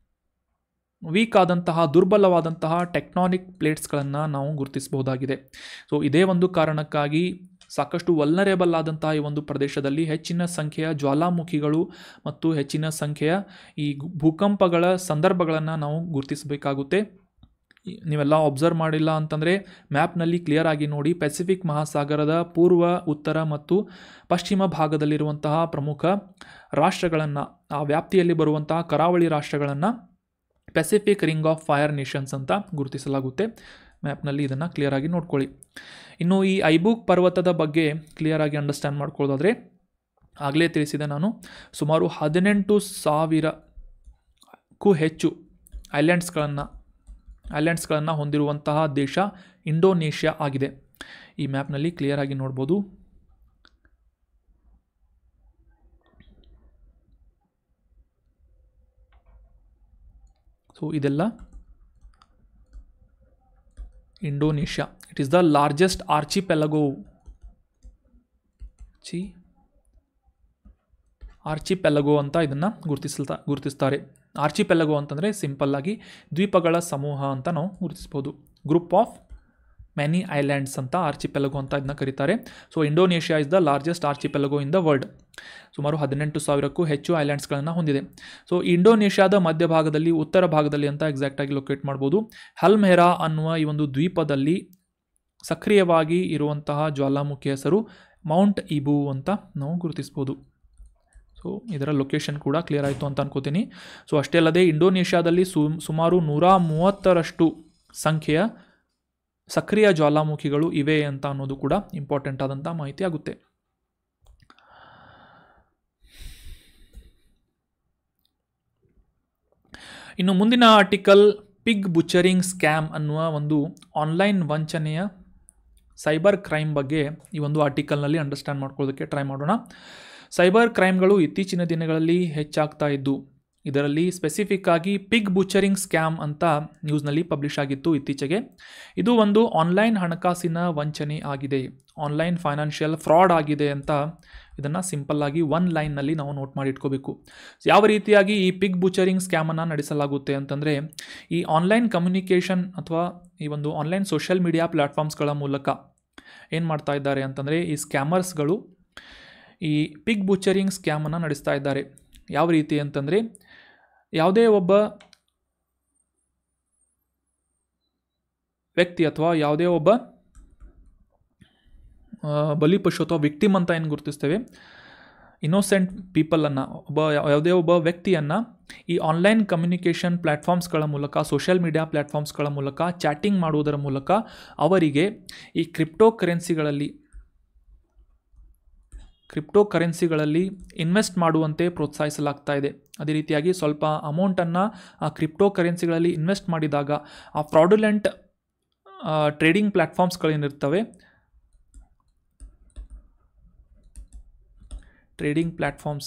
S1: ವೀಕ್ ಆದಂತಹ ದುರ್ಬಲವಾದಂತಹ ಟೆಕ್ನಾನಿಕ್ ಪ್ಲೇಟ್ಸ್ಗಳನ್ನು ನಾವು ಗುರುತಿಸಬಹುದಾಗಿದೆ ಸೊ ಇದೇ ಒಂದು ಕಾರಣಕ್ಕಾಗಿ ಸಾಕಷ್ಟು ವಲ್ನರೇಬಲ್ ಆದಂತಹ ಈ ಒಂದು ಪ್ರದೇಶದಲ್ಲಿ ಹೆಚ್ಚಿನ ಸಂಖ್ಯೆಯ ಜ್ವಾಲಾಮುಖಿಗಳು ಮತ್ತು ಹೆಚ್ಚಿನ ಸಂಖ್ಯೆಯ ಈ ಭೂಕಂಪಗಳ ಸಂದರ್ಭಗಳನ್ನು ನಾವು ಗುರುತಿಸಬೇಕಾಗುತ್ತೆ ಈ- ನೀವೆಲ್ಲ ಒಬ್ಸರ್ವ್ ಮಾಡಿಲ್ಲ ಅಂತಂದರೆ ಮ್ಯಾಪ್ನಲ್ಲಿ ಕ್ಲಿಯರ್ ಆಗಿ ನೋಡಿ ಪೆಸಿಫಿಕ್ ಮಹಾಸಾಗರದ ಪೂರ್ವ ಉತ್ತರ ಮತ್ತು ಪಶ್ಚಿಮ ಭಾಗದಲ್ಲಿರುವಂತಹ ಪ್ರಮುಖ ರಾಷ್ಟ್ರಗಳನ್ನು ಆ ವ್ಯಾಪ್ತಿಯಲ್ಲಿ ಬರುವಂತಹ ಕರಾವಳಿ ರಾಷ್ಟ್ರಗಳನ್ನು Pacific Ring of Fire nations ಅಂತ ಗುರುತಿಸಲಾಗುತ್ತೆ ಮ್ಯಾಪ್ನಲ್ಲಿ ಇದನ್ನು ಕ್ಲಿಯರ್ ಆಗಿ ನೋಡ್ಕೊಳ್ಳಿ ಇನ್ನು ಈ ಐಬುಕ್ ಪರ್ವತದ ಬಗ್ಗೆ ಕ್ಲಿಯರ್ ಆಗಿ ಅಂಡರ್ಸ್ಟ್ಯಾಂಡ್ ಮಾಡ್ಕೊಳ್ಳೋದಾದರೆ ಆಗಲೇ ತಿಳಿಸಿದೆ ನಾನು ಸುಮಾರು ಹದಿನೆಂಟು ಸಾವಿರಕ್ಕೂ ಹೆಚ್ಚು ಐಲ್ಯಾಂಡ್ಸ್ಗಳನ್ನು ಐಲ್ಯಾಂಡ್ಸ್ಗಳನ್ನು ಹೊಂದಿರುವಂತಹ ದೇಶ ಇಂಡೋನೇಷ್ಯಾ ಆಗಿದೆ ಈ ಮ್ಯಾಪ್ನಲ್ಲಿ ಕ್ಲಿಯರ್ ಆಗಿ ನೋಡ್ಬೋದು ಸೊ ಇದೆಲ್ಲ Indonesia it is the largest archipelago ಚಿ ಆರ್ಚಿಪೆಲಗೋ ಅಂತ ಇದನ್ನು ಗುರುತಿಸ್ತಾ ಗುರುತಿಸ್ತಾರೆ ಆರ್ಚಿಪೆಲಗೋ ಅಂತಂದರೆ ಸಿಂಪಲ್ ಆಗಿ ದ್ವೀಪಗಳ ಸಮೂಹ ಅಂತ ನಾವು ಗುರುತಿಸ್ಬೋದು ಗ್ರೂಪ್ ಆಫ್ ಮ್ಯಾನಿ ಐಲ್ಯಾಂಡ್ಸ್ ಅಂತ ಆರ್ಚಿಪೆಲಗೋ ಅಂತ ಇದನ್ನ ಕರೀತಾರೆ so Indonesia is the largest archipelago in the world ಸುಮಾರು ಹದಿನೆಂಟು ಸಾವಿರಕ್ಕೂ ಹೆಚ್ಚು ಐಲ್ಯಾಂಡ್ಸ್ಗಳನ್ನು ಹೊಂದಿದೆ ಸೊ ಇಂಡೋನೇಷ್ಯಾದ ಮಧ್ಯಭಾಗದಲ್ಲಿ ಉತ್ತರ ಭಾಗದಲ್ಲಿ ಅಂತ ಎಕ್ಸಾಕ್ಟಾಗಿ ಲೊಕೇಟ್ ಮಾಡ್ಬೋದು ಹಲ್ಮೆರಾ ಅನ್ನುವ ಈ ಒಂದು ದ್ವೀಪದಲ್ಲಿ ಸಕ್ರಿಯವಾಗಿ ಇರುವಂತಹ ಜ್ವಾಲಾಮುಖಿ ಹೆಸರು ಮೌಂಟ್ ಇಬು ಅಂತ ನಾವು ಗುರುತಿಸ್ಬೋದು ಸೊ ಇದರ ಲೊಕೇಶನ್ ಕೂಡ ಕ್ಲಿಯರ್ ಆಯಿತು ಅಂತ ಅನ್ಕೋತೀನಿ ಸೊ ಅಷ್ಟೇ ಅಲ್ಲದೆ ಇಂಡೋನೇಷ್ಯಾದಲ್ಲಿ ಸು ಸುಮಾರು ನೂರ ಮೂವತ್ತರಷ್ಟು ಸಂಖ್ಯೆಯ ಸಕ್ರಿಯ ಜ್ವಾಲಾಮುಖಿಗಳು ಇವೆ ಅಂತ ಅನ್ನೋದು ಕೂಡ ಇಂಪಾರ್ಟೆಂಟ್ ಆದಂಥ ಮಾಹಿತಿ ಆಗುತ್ತೆ ಇನ್ನು ಮುಂದಿನ ಆರ್ಟಿಕಲ್ ಪಿಗ್ ಬುಚರಿಂಗ್ ಸ್ಕ್ಯಾಮ್ ಅನ್ನುವ ಒಂದು ಆನ್ಲೈನ್ ವಂಚನೆಯ ಸೈಬರ್ ಕ್ರೈಮ್ ಬಗ್ಗೆ ಈ ಒಂದು ಆರ್ಟಿಕಲ್ನಲ್ಲಿ ಅಂಡರ್ಸ್ಟ್ಯಾಂಡ್ ಮಾಡ್ಕೊಳ್ಳೋದಕ್ಕೆ ಟ್ರೈ ಮಾಡೋಣ ಸೈಬರ್ ಕ್ರೈಮ್ಗಳು ಇತ್ತೀಚಿನ ದಿನಗಳಲ್ಲಿ ಹೆಚ್ಚಾಗ್ತಾ ಇದ್ದು ಇದರಲ್ಲಿ ಸ್ಪೆಸಿಫಿಕ್ ಆಗಿ ಪಿಗ್ ಬುಚರಿಂಗ್ ಸ್ಕ್ಯಾಮ್ ಅಂತ ನ್ಯೂಸ್ನಲ್ಲಿ ಪಬ್ಲಿಷ್ ಆಗಿತ್ತು ಇತ್ತೀಚೆಗೆ ಇದು ಒಂದು ಆನ್ಲೈನ್ ಹಣಕಾಸಿನ ವಂಚನೆ ಆಗಿದೆ ಆನ್ಲೈನ್ ಫೈನಾನ್ಷಿಯಲ್ ಫ್ರಾಡ್ ಆಗಿದೆ ಅಂತ ಇದನ್ನು ಸಿಂಪಲ್ ಆಗಿ ಒನ್ ಲೈನ್ನಲ್ಲಿ ನಾವು ನೋಟ್ ಮಾಡಿ ಇಟ್ಕೋಬೇಕು ಯಾವ ರೀತಿಯಾಗಿ ಈ ಪಿಗ್ ಬುಚರಿಂಗ್ ಸ್ಕ್ಯಾಮನ್ನು ನಡೆಸಲಾಗುತ್ತೆ ಅಂತಂದರೆ ಈ ಆನ್ಲೈನ್ ಕಮ್ಯುನಿಕೇಷನ್ ಅಥವಾ ಈ ಒಂದು ಆನ್ಲೈನ್ ಸೋಷಿಯಲ್ ಮೀಡಿಯಾ ಪ್ಲ್ಯಾಟ್ಫಾರ್ಮ್ಸ್ಗಳ ಮೂಲಕ ಏನು ಮಾಡ್ತಾ ಇದ್ದಾರೆ ಅಂತಂದರೆ ಈ ಸ್ಕ್ಯಾಮರ್ಸ್ಗಳು ಈ ಪಿಗ್ ಬುಚರಿಂಗ್ ಸ್ಕ್ಯಾಮನ್ನು ನಡೆಸ್ತಾ ಇದ್ದಾರೆ ಯಾವ ರೀತಿ ಅಂತಂದರೆ ಯಾವುದೇ ಒಬ್ಬ ವ್ಯಕ್ತಿ ಅಥವಾ ಯಾವುದೇ ಒಬ್ಬ ಆ, ಬಲಿಪಶು ಅಥವಾ ವಿಕ್ಟಿಮ್ ಅಂತ ಏನು ಗುರುತಿಸ್ತೇವೆ ಇನ್ನೋಸೆಂಟ್ ಪೀಪಲನ್ನು ಒಬ್ಬ ಯಾವುದೇ ಒಬ್ಬ ವ್ಯಕ್ತಿಯನ್ನು ಈ ಆನ್ಲೈನ್ ಕಮ್ಯುನಿಕೇಷನ್ ಪ್ಲ್ಯಾಟ್ಫಾರ್ಮ್ಸ್ಗಳ ಮೂಲಕ ಸೋಷಿಯಲ್ ಮೀಡಿಯಾ ಪ್ಲ್ಯಾಟ್ಫಾರ್ಮ್ಸ್ಗಳ ಮೂಲಕ ಚಾಟಿಂಗ್ ಮಾಡುವುದರ ಮೂಲಕ ಅವರಿಗೆ ಈ ಕ್ರಿಪ್ಟೋ ಕರೆನ್ಸಿಗಳಲ್ಲಿ ಕ್ರಿಪ್ಟೋ ಕರೆನ್ಸಿಗಳಲ್ಲಿ ಇನ್ವೆಸ್ಟ್ ಮಾಡುವಂತೆ ಪ್ರೋತ್ಸಾಹಿಸಲಾಗ್ತಾ ಇದೆ ಅದೇ ರೀತಿಯಾಗಿ ಸ್ವಲ್ಪ ಅಮೌಂಟನ್ನು ಆ ಕ್ರಿಪ್ಟೋ ಕರೆನ್ಸಿಗಳಲ್ಲಿ ಇನ್ವೆಸ್ಟ್ ಮಾಡಿದಾಗ ಆ ಫ್ರಾಡುಲೆಂಟ್ ಟ್ರೇಡಿಂಗ್ ಪ್ಲ್ಯಾಟ್ಫಾರ್ಮ್ಸ್ಗಳೇನಿರ್ತವೆ ಟ್ರೇಡಿಂಗ್ ಪ್ಲ್ಯಾಟ್ಫಾರ್ಮ್ಸ್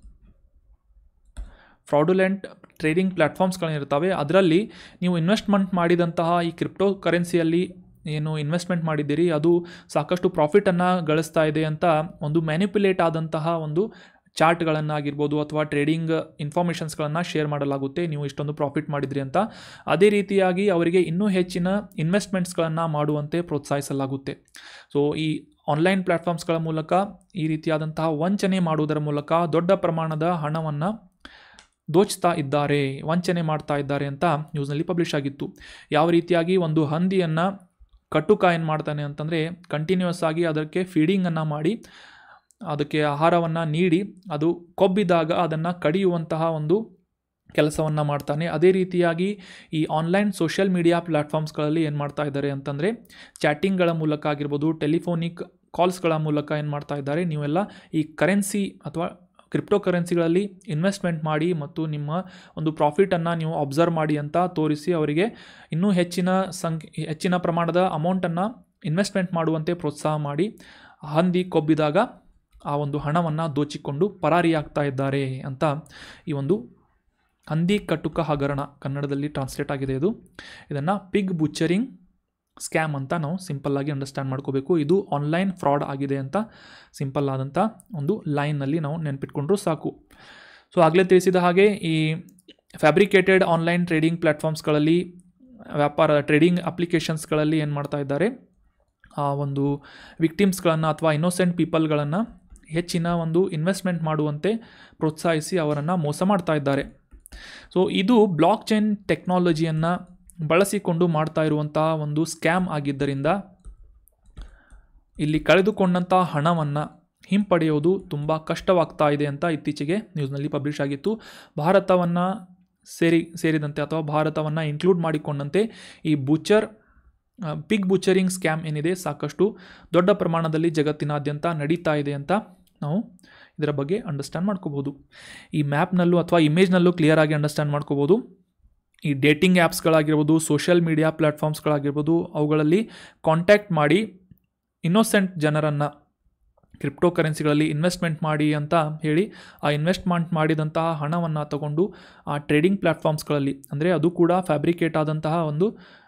S1: ಫ್ರಾಡುಲೆಂಟ್ ಟ್ರೇಡಿಂಗ್ ಪ್ಲ್ಯಾಟ್ಫಾರ್ಮ್ಸ್ಗಳೇನಿರ್ತವೆ ಅದರಲ್ಲಿ ನೀವು ಇನ್ವೆಸ್ಟ್ಮೆಂಟ್ ಮಾಡಿದಂತಹ ಈ ಕ್ರಿಪ್ಟೋ ಕರೆನ್ಸಿಯಲ್ಲಿ ಏನು ಇನ್ವೆಸ್ಟ್ಮೆಂಟ್ ಮಾಡಿದ್ದೀರಿ ಅದು ಸಾಕಷ್ಟು ಪ್ರಾಫಿಟನ್ನು ಗಳಿಸ್ತಾ ಇದೆ ಅಂತ ಒಂದು ಮ್ಯಾನಿಪ್ಯುಲೇಟ್ ಆದಂತಹ ಒಂದು ಚಾರ್ಟ್ಗಳನ್ನಾಗಿರ್ಬೋದು ಅಥವಾ ಟ್ರೇಡಿಂಗ್ ಇನ್ಫಾರ್ಮೇಷನ್ಸ್ಗಳನ್ನು ಶೇರ್ ಮಾಡಲಾಗುತ್ತೆ ನೀವು ಇಷ್ಟೊಂದು ಪ್ರಾಫಿಟ್ ಮಾಡಿದ್ರಿ ಅಂತ ಅದೇ ರೀತಿಯಾಗಿ ಅವರಿಗೆ ಇನ್ನೂ ಹೆಚ್ಚಿನ ಇನ್ವೆಸ್ಟ್ಮೆಂಟ್ಸ್ಗಳನ್ನು ಮಾಡುವಂತೆ ಪ್ರೋತ್ಸಾಹಿಸಲಾಗುತ್ತೆ ಸೊ ಈ ಆನ್ಲೈನ್ ಪ್ಲ್ಯಾಟ್ಫಾರ್ಮ್ಸ್ಗಳ ಮೂಲಕ ಈ ರೀತಿಯಾದಂತಹ ವಂಚನೆ ಮಾಡುವುದರ ಮೂಲಕ ದೊಡ್ಡ ಪ್ರಮಾಣದ ಹಣವನ್ನು ದೋಚ್ತಾ ಇದ್ದಾರೆ ವಂಚನೆ ಮಾಡ್ತಾ ಇದ್ದಾರೆ ಅಂತ ನ್ಯೂಸ್ನಲ್ಲಿ ಪಬ್ಲಿಷ್ ಆಗಿತ್ತು ಯಾವ ರೀತಿಯಾಗಿ ಒಂದು ಹಂದಿಯನ್ನು ಕಟ್ಟುಕ ಏನು ಮಾಡ್ತಾನೆ ಅಂತಂದರೆ ಕಂಟಿನ್ಯೂಸ್ ಆಗಿ ಅದಕ್ಕೆ ಫೀಡಿಂಗನ್ನು ಮಾಡಿ ಅದಕ್ಕೆ ಆಹಾರವನ್ನು ನೀಡಿ ಅದು ಕೊಬ್ಬಿದಾಗ ಅದನ್ನು ಕಡಿಯುವಂತಹ ಒಂದು ಕೆಲಸವನ್ನು ಮಾಡ್ತಾನೆ ಅದೇ ರೀತಿಯಾಗಿ ಈ ಆನ್ಲೈನ್ ಸೋಷಿಯಲ್ ಮೀಡಿಯಾ ಪ್ಲ್ಯಾಟ್ಫಾರ್ಮ್ಸ್ಗಳಲ್ಲಿ ಏನು ಮಾಡ್ತಾ ಇದ್ದಾರೆ ಅಂತಂದರೆ ಚಾಟಿಂಗ್ಗಳ ಮೂಲಕ ಆಗಿರ್ಬೋದು ಟೆಲಿಫೋನಿಕ್ ಕಾಲ್ಸ್ಗಳ ಮೂಲಕ ಏನು ಮಾಡ್ತಾ ಇದ್ದಾರೆ ನೀವೆಲ್ಲ ಈ ಕರೆನ್ಸಿ ಅಥವಾ ಕ್ರಿಪ್ಟೋ ಕರೆನ್ಸಿಗಳಲ್ಲಿ ಇನ್ವೆಸ್ಟ್ಮೆಂಟ್ ಮಾಡಿ ಮತ್ತು ನಿಮ್ಮ ಒಂದು ಪ್ರಾಫಿಟನ್ನು ನೀವು ಅಬ್ಸರ್ವ್ ಮಾಡಿ ಅಂತ ತೋರಿಸಿ ಅವರಿಗೆ ಇನ್ನೂ ಹೆಚ್ಚಿನ ಸಂಖ್ಯೆ ಹೆಚ್ಚಿನ ಪ್ರಮಾಣದ ಅಮೌಂಟನ್ನು ಇನ್ವೆಸ್ಟ್ಮೆಂಟ್ ಮಾಡುವಂತೆ ಪ್ರೋತ್ಸಾಹ ಮಾಡಿ ಹಂದಿ ಕೊಬ್ಬಿದಾಗ ಆ ಒಂದು ಹಣವನ್ನು ದೋಚಿಕೊಂಡು ಪರಾರಿಯಾಗ್ತಾ ಇದ್ದಾರೆ ಅಂತ ಈ ಒಂದು ಹಂದಿ ಕಟುಕ ಹಗರಣ ಕನ್ನಡದಲ್ಲಿ ಟ್ರಾನ್ಸ್ಲೇಟ್ ಆಗಿದೆ ಇದು ಇದನ್ನು ಪಿಗ್ ಬುಚ್ಚರಿಂಗ್ ಸ್ಕ್ಯಾಮ್ ಅಂತ ನಾವು ಸಿಂಪಲ್ಲಾಗಿ ಅಂಡರ್ಸ್ಟ್ಯಾಂಡ್ ಮಾಡ್ಕೋಬೇಕು ಇದು ಆನ್ಲೈನ್ ಫ್ರಾಡ್ ಆಗಿದೆ ಅಂತ ಸಿಂಪಲ್ ಆದಂಥ ಒಂದು ಲೈನಲ್ಲಿ ನಾವು ನೆನ್ಪಿಟ್ಕೊಂಡ್ರೂ ಸಾಕು ಸೊ ಆಗಲೇ ತಿಳಿಸಿದ ಹಾಗೆ ಈ ಫ್ಯಾಬ್ರಿಕೇಟೆಡ್ ಆನ್ಲೈನ್ ಟ್ರೇಡಿಂಗ್ ಪ್ಲ್ಯಾಟ್ಫಾರ್ಮ್ಸ್ಗಳಲ್ಲಿ ವ್ಯಾಪಾರ ಟ್ರೇಡಿಂಗ್ ಅಪ್ಲಿಕೇಶನ್ಸ್ಗಳಲ್ಲಿ ಏನು ಮಾಡ್ತಾ ಇದ್ದಾರೆ ಆ ಒಂದು ವಿಕ್ಟಿಮ್ಸ್ಗಳನ್ನು ಅಥವಾ ಇನ್ನೋಸೆಂಟ್ ಪೀಪಲ್ಗಳನ್ನು ಹೆಚ್ಚಿನ ಒಂದು ಇನ್ವೆಸ್ಟ್ಮೆಂಟ್ ಮಾಡುವಂತೆ ಪ್ರೋತ್ಸಾಹಿಸಿ ಅವರನ್ನು ಮೋಸ ಮಾಡ್ತಾ ಇದ್ದಾರೆ ಸೊ ಇದು ಬ್ಲಾಕ್ ಚೈನ್ ಟೆಕ್ನಾಲಜಿಯನ್ನು ಬಳಸಿಕೊಂಡು ಮಾಡ್ತಾ ಇರುವಂತಹ ಒಂದು ಸ್ಕ್ಯಾಮ್ ಆಗಿದ್ದರಿಂದ ಇಲ್ಲಿ ಕಳೆದುಕೊಂಡಂಥ ಹಣವನ್ನು ಹಿಂಪಡೆಯೋದು ತುಂಬ ಕಷ್ಟವಾಗ್ತಾ ಇದೆ ಅಂತ ಇತ್ತೀಚೆಗೆ ನ್ಯೂಸ್ನಲ್ಲಿ ಪಬ್ಲಿಷ್ ಆಗಿತ್ತು ಭಾರತವನ್ನು ಸೇರಿ ಸೇರಿದಂತೆ ಅಥವಾ ಭಾರತವನ್ನು ಇನ್ಕ್ಲೂಡ್ ಮಾಡಿಕೊಂಡಂತೆ ಈ ಬುಚರ್ ಪಿಗ್ ಬುಚರಿಂಗ್ ಸ್ಕ್ಯಾಮ್ ಏನಿದೆ ಸಾಕಷ್ಟು ದೊಡ್ಡ ಪ್ರಮಾಣದಲ್ಲಿ ಜಗತ್ತಿನಾದ್ಯಂತ ನಡೀತಾ ಇದೆ ಅಂತ ನಾವು ಇದರ ಬಗ್ಗೆ ಅಂಡರ್ಸ್ಟ್ಯಾಂಡ್ ಮಾಡ್ಕೋಬೋದು ಈ ಮ್ಯಾಪ್ನಲ್ಲೂ ಅಥವಾ ಇಮೇಜ್ನಲ್ಲೂ ಕ್ಲಿಯರ್ ಆಗಿ ಅಂಡರ್ಸ್ಟ್ಯಾಂಡ್ ಮಾಡ್ಕೋಬೋದು ಈ ಡೇಟಿಂಗ್ ಆ್ಯಪ್ಸ್ಗಳಾಗಿರ್ಬೋದು ಸೋಷಿಯಲ್ ಮೀಡಿಯಾ ಪ್ಲ್ಯಾಟ್ಫಾರ್ಮ್ಸ್ಗಳಾಗಿರ್ಬೋದು ಅವುಗಳಲ್ಲಿ ಕಾಂಟ್ಯಾಕ್ಟ್ ಮಾಡಿ ಇನ್ನೋಸೆಂಟ್ ಜನರನ್ನು ಕ್ರಿಪ್ಟೋ ಕರೆನ್ಸಿಗಳಲ್ಲಿ ಇನ್ವೆಸ್ಟ್ಮೆಂಟ್ ಮಾಡಿ ಅಂತ ಹೇಳಿ ಆ ಇನ್ವೆಸ್ಟ್ಮೆಂಟ್ ಮಾಡಿದಂತಹ ಹಣವನ್ನು ತಗೊಂಡು ಆ ಟ್ರೇಡಿಂಗ್ ಪ್ಲ್ಯಾಟ್ಫಾರ್ಮ್ಸ್ಗಳಲ್ಲಿ ಅಂದರೆ ಅದು ಕೂಡ ಫ್ಯಾಬ್ರಿಕೇಟ್ ಆದಂತಹ ಒಂದು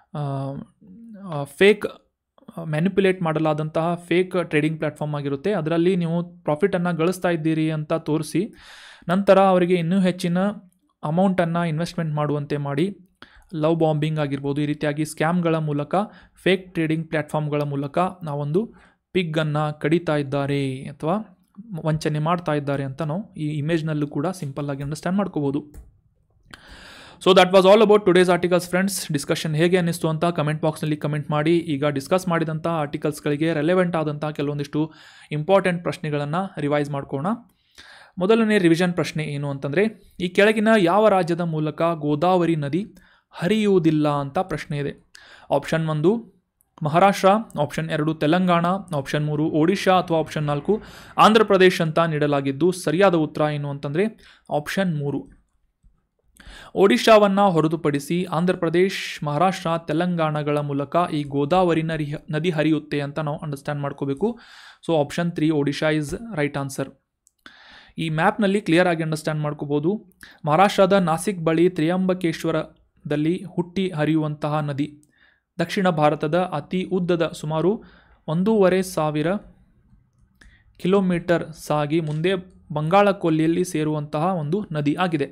S1: ಫೇಕ್ ಮ್ಯಾನಿಪ್ಯುಲೇಟ್ ಮಾಡಲಾದಂತಹ ಫೇಕ್ ಟ್ರೇಡಿಂಗ್ ಪ್ಲ್ಯಾಟ್ಫಾರ್ಮ್ ಆಗಿರುತ್ತೆ ಅದರಲ್ಲಿ ನೀವು ಪ್ರಾಫಿಟನ್ನು ಗಳಿಸ್ತಾ ಇದ್ದೀರಿ ಅಂತ ತೋರಿಸಿ ನಂತರ ಅವರಿಗೆ ಇನ್ನೂ ಹೆಚ್ಚಿನ ಅಮೌಂಟನ್ನು ಇನ್ವೆಸ್ಟ್ಮೆಂಟ್ ಮಾಡುವಂತೆ ಮಾಡಿ ಲವ್ ಬಾಂಬಿಂಗ್ ಆಗಿರ್ಬೋದು ಈ ರೀತಿಯಾಗಿ ಸ್ಕ್ಯಾಮ್ಗಳ ಮೂಲಕ ಫೇಕ್ ಟ್ರೇಡಿಂಗ್ ಪ್ಲ್ಯಾಟ್ಫಾರ್ಮ್ಗಳ ಮೂಲಕ ನಾವೊಂದು ಪಿಗ್ಗನ್ನು ಕಡಿತಾ ಇದ್ದಾರೆ ಅಥವಾ ವಂಚನೆ ಮಾಡ್ತಾ ಇದ್ದಾರೆ ಅಂತ ನಾವು ಈ ಇಮೇಜ್ನಲ್ಲೂ ಕೂಡ ಸಿಂಪಲ್ಲಾಗಿ ಅಂಡರ್ಸ್ಟ್ಯಾಂಡ್ ಮಾಡ್ಕೋಬೋದು so that was all about today's articles friends discussion ಹೇಗೆ ಅನ್ನಿಸ್ತು ಅಂತ ಕಮೆಂಟ್ ಬಾಕ್ಸ್ನಲ್ಲಿ ಕಮೆಂಟ್ ಮಾಡಿ ಈಗ ಡಿಸ್ಕಸ್ ಮಾಡಿದಂಥ ಆರ್ಟಿಕಲ್ಸ್ಗಳಿಗೆ ರೆಲೆವೆಂಟ್ ಆದಂಥ ಕೆಲವೊಂದಿಷ್ಟು ಇಂಪಾರ್ಟೆಂಟ್ ಪ್ರಶ್ನೆಗಳನ್ನು ರಿವೈಸ್ ಮಾಡ್ಕೋಣ ಮೊದಲನೇ ರಿವಿಷನ್ ಪ್ರಶ್ನೆ ಏನು ಅಂತಂದರೆ ಈ ಕೆಳಗಿನ ಯಾವ ರಾಜ್ಯದ ಮೂಲಕ ಗೋದಾವರಿ ನದಿ ಹರಿಯುವುದಿಲ್ಲ ಅಂತ ಪ್ರಶ್ನೆ ಇದೆ ಆಪ್ಷನ್ ಒಂದು ಮಹಾರಾಷ್ಟ್ರ ಆಪ್ಷನ್ ಎರಡು ತೆಲಂಗಾಣ ಆಪ್ಷನ್ ಮೂರು ಒಡಿಶಾ ಅಥವಾ ಆಪ್ಷನ್ ನಾಲ್ಕು ಆಂಧ್ರ ಪ್ರದೇಶ್ ಅಂತ ನೀಡಲಾಗಿದ್ದು ಸರಿಯಾದ ಉತ್ತರ ಏನು ಅಂತಂದರೆ ಆಪ್ಷನ್ ಮೂರು ಒಡಿಶಾವನ್ನು ಹೊರತುಪಡಿಸಿ ಆಂಧ್ರ ಪ್ರದೇಶ್ ಮಹಾರಾಷ್ಟ್ರ ತೆಲಂಗಾಣಗಳ ಮೂಲಕ ಈ ಗೋದಾವರಿ ನರಿ ನದಿ ಹರಿಯುತ್ತೆ ಅಂತ ನಾವು ಅಂಡರ್ಸ್ಟ್ಯಾಂಡ್ ಮಾಡ್ಕೋಬೇಕು so option three Odisha is right answer ಈ ಮ್ಯಾಪ್ನಲ್ಲಿ ಕ್ಲಿಯರ್ ಆಗಿ ಅಂಡರ್ಸ್ಟ್ಯಾಂಡ್ ಮಾಡ್ಕೋಬೋದು ಮಹಾರಾಷ್ಟ್ರದ ನಾಸಿಕ್ ಬಳಿ ತ್ರಿಯಂಬಕೇಶ್ವರದಲ್ಲಿ ಹುಟ್ಟಿ ಹರಿಯುವಂತಹ ನದಿ ದಕ್ಷಿಣ ಭಾರತದ ಅತಿ ಉದ್ದದ ಸುಮಾರು ಒಂದೂವರೆ ಸಾವಿರ ಕಿಲೋಮೀಟರ್ ಸಾಗಿ ಮುಂದೆ ಬಂಗಾಳ ಕೊಲ್ಲಿಯಲ್ಲಿ ಸೇರುವಂತಹ ಒಂದು ನದಿ ಆಗಿದೆ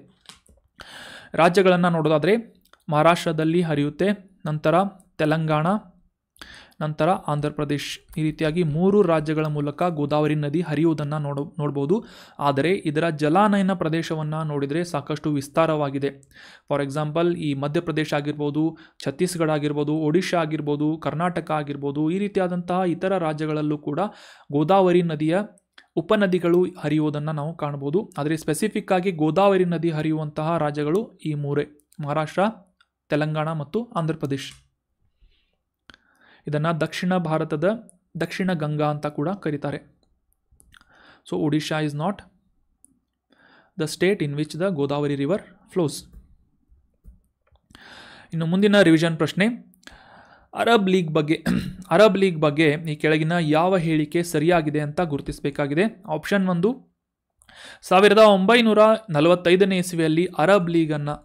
S1: ರಾಜ್ಯಗಳನ್ನು ನೋಡೋದಾದರೆ ಮಹಾರಾಷ್ಟ್ರದಲ್ಲಿ ಹರಿಯುತ್ತೆ ನಂತರ ತೆಲಂಗಾಣ ನಂತರ ಆಂಧ್ರ ಪ್ರದೇಶ್ ಈ ರೀತಿಯಾಗಿ ಮೂರು ರಾಜ್ಯಗಳ ಮೂಲಕ ಗೋದಾವರಿ ನದಿ ಹರಿಯುವುದನ್ನು ನೋಡ ನೋಡ್ಬೋದು ಆದರೆ ಇದರ ಜಲಾನಯನ ಪ್ರದೇಶವನ್ನು ನೋಡಿದರೆ ಸಾಕಷ್ಟು ವಿಸ್ತಾರವಾಗಿದೆ ಫಾರ್ ಎಕ್ಸಾಂಪಲ್ ಈ ಮಧ್ಯಪ್ರದೇಶ ಆಗಿರ್ಬೋದು ಛತ್ತೀಸ್ಗಢ ಆಗಿರ್ಬೋದು ಒಡಿಶಾ ಆಗಿರ್ಬೋದು ಕರ್ನಾಟಕ ಆಗಿರ್ಬೋದು ಈ ರೀತಿಯಾದಂತಹ ಇತರ ರಾಜ್ಯಗಳಲ್ಲೂ ಕೂಡ ಗೋದಾವರಿ ನದಿಯ ಉಪನದಿಗಳು ಹರಿಯುವುದನ್ನು ನಾವು ಕಾಣ್ಬೋದು ಆದರೆ ಸ್ಪೆಸಿಫಿಕ್ ಆಗಿ ಗೋದಾವರಿ ನದಿ ಹರಿಯುವಂತಹ ರಾಜ್ಯಗಳು ಈ ಮೂರೇ ಮಹಾರಾಷ್ಟ್ರ ತೆಲಂಗಾಣ ಮತ್ತು ಆಂಧ್ರ ಪ್ರದೇಶ್ ಇದನ್ನು ದಕ್ಷಿಣ ಭಾರತದ ದಕ್ಷಿಣ ಗಂಗಾ ಅಂತ ಕೂಡ ಕರೀತಾರೆ so Odisha is not the state in which the Godavari river flows ಇನ್ನು ಮುಂದಿನ ರಿವಿಷನ್ ಪ್ರಶ್ನೆ ಅರಬ್ ಲೀಗ್ ಬಗ್ಗೆ ಅರಬ್ ಲೀಗ್ ಬಗ್ಗೆ ಈ ಕೆಳಗಿನ ಯಾವ ಹೇಳಿಕೆ ಸರಿಯಾಗಿದೆ ಅಂತ ಗುರುತಿಸಬೇಕಾಗಿದೆ ಆಪ್ಷನ್ ಒಂದು ಸಾವಿರದ ಒಂಬೈನೂರ ನಲವತ್ತೈದನೇ ಇಸ್ವಿಯಲ್ಲಿ ಅರಬ್ ಲೀಗನ್ನು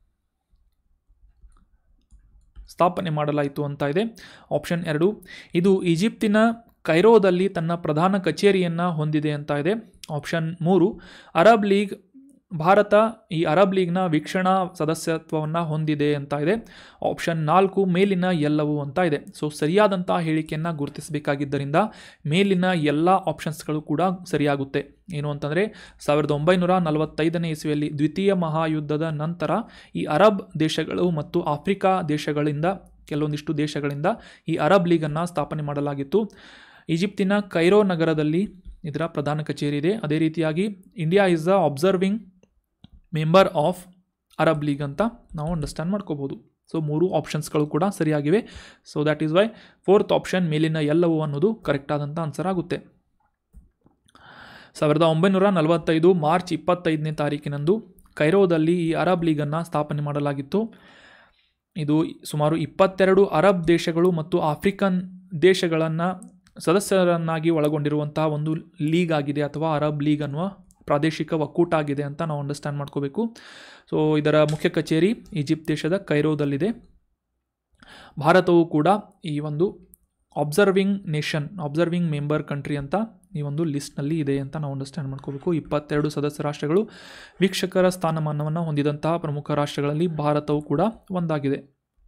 S1: ಸ್ಥಾಪನೆ ಮಾಡಲಾಯಿತು ಅಂತ ಇದೆ ಆಪ್ಷನ್ ಎರಡು ಇದು ಈಜಿಪ್ತಿನ ಕೈರೋದಲ್ಲಿ ತನ್ನ ಪ್ರಧಾನ ಕಚೇರಿಯನ್ನು ಹೊಂದಿದೆ ಅಂತ ಇದೆ ಆಪ್ಷನ್ ಮೂರು ಅರಬ್ ಲೀಗ್ ಭಾರತ ಈ ಅರಬ್ ಲೀಗ್ನ ವೀಕ್ಷಣಾ ಸದಸ್ಯತ್ವವನ್ನು ಹೊಂದಿದೆ ಅಂತ ಇದೆ ಆಪ್ಷನ್ ನಾಲ್ಕು ಮೇಲಿನ ಎಲ್ಲವೂ ಅಂತ ಇದೆ ಸೊ ಸರಿಯಾದಂಥ ಹೇಳಿಕೆಯನ್ನು ಗುರುತಿಸಬೇಕಾಗಿದ್ದರಿಂದ ಮೇಲಿನ ಎಲ್ಲ ಆಪ್ಷನ್ಸ್ಗಳು ಕೂಡ ಸರಿಯಾಗುತ್ತೆ ಏನು ಅಂತಂದರೆ ಸಾವಿರದ ಒಂಬೈನೂರ ನಲವತ್ತೈದನೇ ಇಸ್ವಿಯಲ್ಲಿ ದ್ವಿತೀಯ ಮಹಾಯುದ್ಧದ ನಂತರ ಈ ಅರಬ್ ದೇಶಗಳು ಮತ್ತು ಆಫ್ರಿಕಾ ದೇಶಗಳಿಂದ ಕೆಲವೊಂದಿಷ್ಟು ದೇಶಗಳಿಂದ ಈ ಅರಬ್ ಲೀಗನ್ನು ಸ್ಥಾಪನೆ ಮಾಡಲಾಗಿತ್ತು ಈಜಿಪ್ತಿನ ಕೈರೋ ನಗರದಲ್ಲಿ ಇದರ ಪ್ರಧಾನ ಕಚೇರಿ ಇದೆ ಅದೇ ರೀತಿಯಾಗಿ India is a observing member of Arab League ಅಂತ ನಾವು ಅಂಡರ್ಸ್ಟ್ಯಾಂಡ್ ಮಾಡ್ಕೋಬೋದು ಸೊ ಮೂರು ಆಪ್ಷನ್ಸ್ಗಳು ಕೂಡ ಸರಿಯಾಗಿವೆ so that is why fourth option ಮೇಲಿನ ಎಲ್ಲವೂ ಅನ್ನೋದು ಕರೆಕ್ಟ್ ಆದಂಥ ಆನ್ಸರ್ ಆಗುತ್ತೆ ಸಾವಿರದ ಒಂಬೈನೂರ ನಲವತ್ತೈದು ಮಾರ್ಚ್ ಇಪ್ಪತ್ತೈದನೇ ತಾರೀಕಿನಂದು ಕೈರೋದಲ್ಲಿ ಈ ಅರಬ್ ಲೀಗನ್ನು ಸ್ಥಾಪನೆ ಮಾಡಲಾಗಿತ್ತು ಇದು ಸುಮಾರು ಇಪ್ಪತ್ತೆರಡು ಅರಬ್ ದೇಶಗಳು ಮತ್ತು ಆಫ್ರಿಕನ್ ದೇಶಗಳನ್ನು ಸದಸ್ಯರನ್ನಾಗಿ ಒಳಗೊಂಡಿರುವಂತಹ ಒಂದು ಲೀಗ್ ಆಗಿದೆ ಅಥವಾ ಅರಬ್ ಲೀಗ್ ಅನ್ನುವ ಪ್ರಾದೇಶಿಕ ಒಕ್ಕೂಟ ಆಗಿದೆ ಅಂತ ನಾವು ಅಂಡರ್ಸ್ಟ್ಯಾಂಡ್ ಮಾಡ್ಕೋಬೇಕು ಸೊ ಇದರ ಮುಖ್ಯ ಕಚೇರಿ ಈಜಿಪ್ಟ್ ದೇಶದ ಕೈರೋದಲ್ಲಿದೆ ಭಾರತವು ಕೂಡ ಈ ಒಂದು observing nation observing member country ಅಂತ ಈ ಒಂದು ಲಿಸ್ಟ್ನಲ್ಲಿ ಇದೆ ಅಂತ ನಾವು ಅಂಡರ್ಸ್ಟ್ಯಾಂಡ್ ಮಾಡ್ಕೋಬೇಕು ಇಪ್ಪತ್ತೆರಡು ಸದಸ್ಯ ರಾಷ್ಟ್ರಗಳು ವೀಕ್ಷಕರ ಸ್ಥಾನಮಾನವನ್ನು ಹೊಂದಿದಂತಹ ಪ್ರಮುಖ ರಾಷ್ಟ್ರಗಳಲ್ಲಿ ಭಾರತವು ಕೂಡ ಒಂದಾಗಿದೆ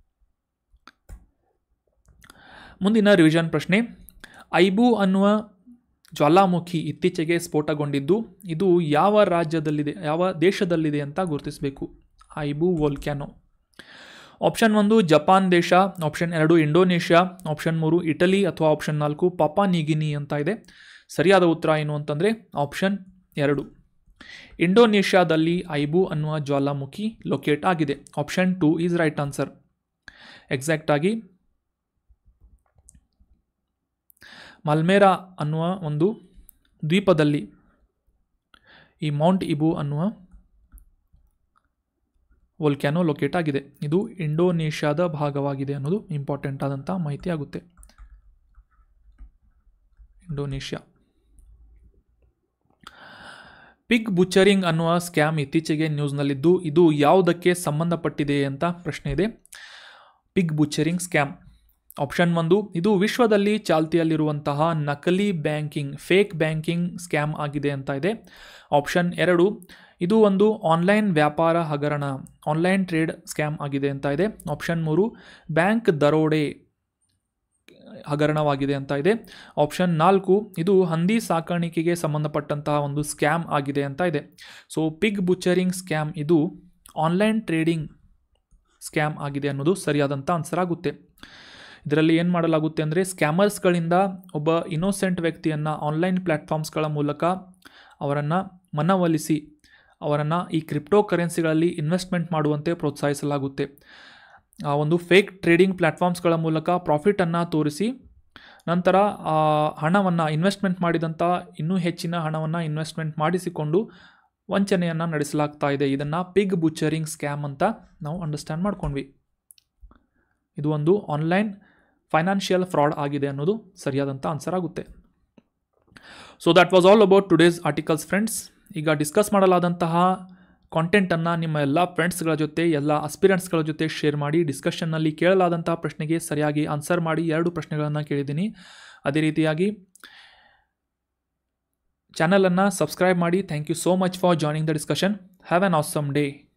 S1: ಮುಂದಿನ ರಿವಿಷನ್ ಪ್ರಶ್ನೆ ಐಬು ಅನ್ನುವ ಜ್ವಾಲಾಮುಖಿ ಇತ್ತೀಚೆಗೆ ಸ್ಫೋಟಗೊಂಡಿದ್ದು ಇದು ಯಾವ ರಾಜ್ಯದಲ್ಲಿದೆ ಯಾವ ದೇಶದಲ್ಲಿದೆ ಅಂತ ಗುರುತಿಸಬೇಕು ಐಬು ವೋಲ್ಕ್ಯಾನೋ ಆಪ್ಷನ್ ಒಂದು ಜಪಾನ್ ದೇಶ ಆಪ್ಷನ್ ಎರಡು ಇಂಡೋನೇಷ್ಯಾ ಆಪ್ಷನ್ ಮೂರು ಇಟಲಿ ಅಥವಾ ಆಪ್ಷನ್ ನಾಲ್ಕು ಪಾಪಾ ನಿಗಿನಿ ಅಂತ ಇದೆ ಸರಿಯಾದ ಉತ್ತರ ಏನು ಅಂತಂದರೆ ಆಪ್ಷನ್ ಎರಡು ಇಂಡೋನೇಷ್ಯಾದಲ್ಲಿ ಐಬು ಅನ್ನುವ ಜ್ವಾಲಾಮುಖಿ ಲೊಕೇಟ್ ಆಗಿದೆ option two is right answer exact ಆಗಿ ಮಲ್ಮೇರಾ ಅನ್ನುವ ಒಂದು ದ್ವೀಪದಲ್ಲಿ ಈ ಮೌಂಟ್ ಇಬು ಅನ್ನುವ ವೋಲ್ಕ್ಯಾನೋ ಲೊಕೇಟ್ ಆಗಿದೆ ಇದು ಇಂಡೋನೇಷ್ಯಾದ ಭಾಗವಾಗಿದೆ ಅನ್ನೋದು ಇಂಪಾರ್ಟೆಂಟ್ ಆದಂಥ ಮಾಹಿತಿ ಆಗುತ್ತೆ ಇಂಡೋನೇಷ್ಯಾ ಪಿಗ್ ಬುಚರಿಂಗ್ ಅನ್ನುವ ಸ್ಕ್ಯಾಮ್ ಇತ್ತೀಚೆಗೆ ನ್ಯೂಸ್ನಲ್ಲಿದ್ದು ಇದು ಯಾವುದಕ್ಕೆ ಸಂಬಂಧಪಟ್ಟಿದೆ ಅಂತ ಪ್ರಶ್ನೆ ಇದೆ ಪಿಗ್ ಬುಚರಿಂಗ್ ಸ್ಕ್ಯಾಮ್ ಆಪ್ಷನ್ ಒಂದು ಇದು ವಿಶ್ವದಲ್ಲಿ ಚಾಲ್ತಿಯಲ್ಲಿರುವಂತಹ ನಕಲಿ ಬ್ಯಾಂಕಿಂಗ್ ಫೇಕ್ ಬ್ಯಾಂಕಿಂಗ್ ಸ್ಕ್ಯಾಮ್ ಆಗಿದೆ ಅಂತ ಇದೆ ಆಪ್ಷನ್ ಎರಡು ಇದು ಒಂದು ಆನ್ಲೈನ್ ವ್ಯಾಪಾರ ಹಗರಣ ಆನ್ಲೈನ್ ಟ್ರೇಡ್ ಸ್ಕ್ಯಾಮ್ ಆಗಿದೆ ಅಂತ ಇದೆ ಆಪ್ಷನ್ ಮೂರು ಬ್ಯಾಂಕ್ ದರೋಡೆ ಹಗರಣವಾಗಿದೆ ಅಂತ ಇದೆ ಆಪ್ಷನ್ ನಾಲ್ಕು ಇದು ಹಂದಿ ಸಾಕಾಣಿಕೆಗೆ ಸಂಬಂಧಪಟ್ಟಂತಹ ಒಂದು ಸ್ಕ್ಯಾಮ್ ಆಗಿದೆ ಅಂತ ಇದೆ ಸೊ ಪಿಗ್ ಬುಚರಿಂಗ್ ಸ್ಕ್ಯಾಮ್ ಇದು ಆನ್ಲೈನ್ ಟ್ರೇಡಿಂಗ್ ಸ್ಕ್ಯಾಮ್ ಆಗಿದೆ ಅನ್ನೋದು ಸರಿಯಾದಂಥ ಆನ್ಸರ್ ಆಗುತ್ತೆ ಇದರಲ್ಲಿ ಏನು ಮಾಡಲಾಗುತ್ತೆ ಅಂದರೆ ಸ್ಕ್ಯಾಮರ್ಸ್ಗಳಿಂದ ಒಬ್ಬ ಇನ್ನೋಸೆಂಟ್ ವ್ಯಕ್ತಿಯನ್ನು ಆನ್ಲೈನ್ ಪ್ಲ್ಯಾಟ್ಫಾರ್ಮ್ಸ್ಗಳ ಮೂಲಕ ಅವರನ್ನು ಮನವೊಲಿಸಿ ಅವರನ್ನು ಈ ಕ್ರಿಪ್ಟೋ ಕರೆನ್ಸಿಗಳಲ್ಲಿ ಇನ್ವೆಸ್ಟ್ಮೆಂಟ್ ಮಾಡುವಂತೆ ಪ್ರೋತ್ಸಾಹಿಸಲಾಗುತ್ತೆ ಆ ಒಂದು ಫೇಕ್ ಟ್ರೇಡಿಂಗ್ ಪ್ಲ್ಯಾಟ್ಫಾರ್ಮ್ಸ್ಗಳ ಮೂಲಕ ಪ್ರಾಫಿಟನ್ನು ತೋರಿಸಿ ನಂತರ ಆ ಹಣವನ್ನು ಇನ್ವೆಸ್ಟ್ಮೆಂಟ್ ಮಾಡಿದಂಥ ಇನ್ನೂ ಹೆಚ್ಚಿನ ಹಣವನ್ನು ಇನ್ವೆಸ್ಟ್ಮೆಂಟ್ ಮಾಡಿಸಿಕೊಂಡು ವಂಚನೆಯನ್ನು ನಡೆಸಲಾಗ್ತಾ ಇದೆ ಇದನ್ನು ಪಿಗ್ ಬುಚರಿಂಗ್ ಸ್ಕ್ಯಾಮ್ ಅಂತ ನಾವು ಅಂಡರ್ಸ್ಟ್ಯಾಂಡ್ ಮಾಡ್ಕೊಂಡ್ವಿ ಇದು ಒಂದು ಆನ್ಲೈನ್ ಫೈನಾನ್ಷಿಯಲ್ ಫ್ರಾಡ್ ಆಗಿದೆ ಅನ್ನೋದು ಸರಿಯಾದಂಥ ಆನ್ಸರ್ ಆಗುತ್ತೆ so that was all about today's articles friends ಈಗ ಡಿಸ್ಕಸ್ ಮಾಡಲಾದಂತಹ ಕಾಂಟೆಂಟನ್ನು ನಿಮ್ಮ ಎಲ್ಲ ಫ್ರೆಂಡ್ಸ್ಗಳ ಜೊತೆ ಎಲ್ಲ ಅಸ್ಪಿರೆಂಟ್ಸ್ಗಳ ಜೊತೆ ಶೇರ್ ಮಾಡಿ ಡಿಸ್ಕಷನ್ನಲ್ಲಿ ಕೇಳಲಾದಂತಹ ಪ್ರಶ್ನೆಗೆ ಸರಿಯಾಗಿ ಆನ್ಸರ್ ಮಾಡಿ ಎರಡು ಪ್ರಶ್ನೆಗಳನ್ನು ಕೇಳಿದ್ದೀನಿ ಅದೇ ರೀತಿಯಾಗಿ ಚಾನಲನ್ನು ಸಬ್ಸ್ಕ್ರೈಬ್ ಮಾಡಿ thank you so much for joining the discussion have an awesome day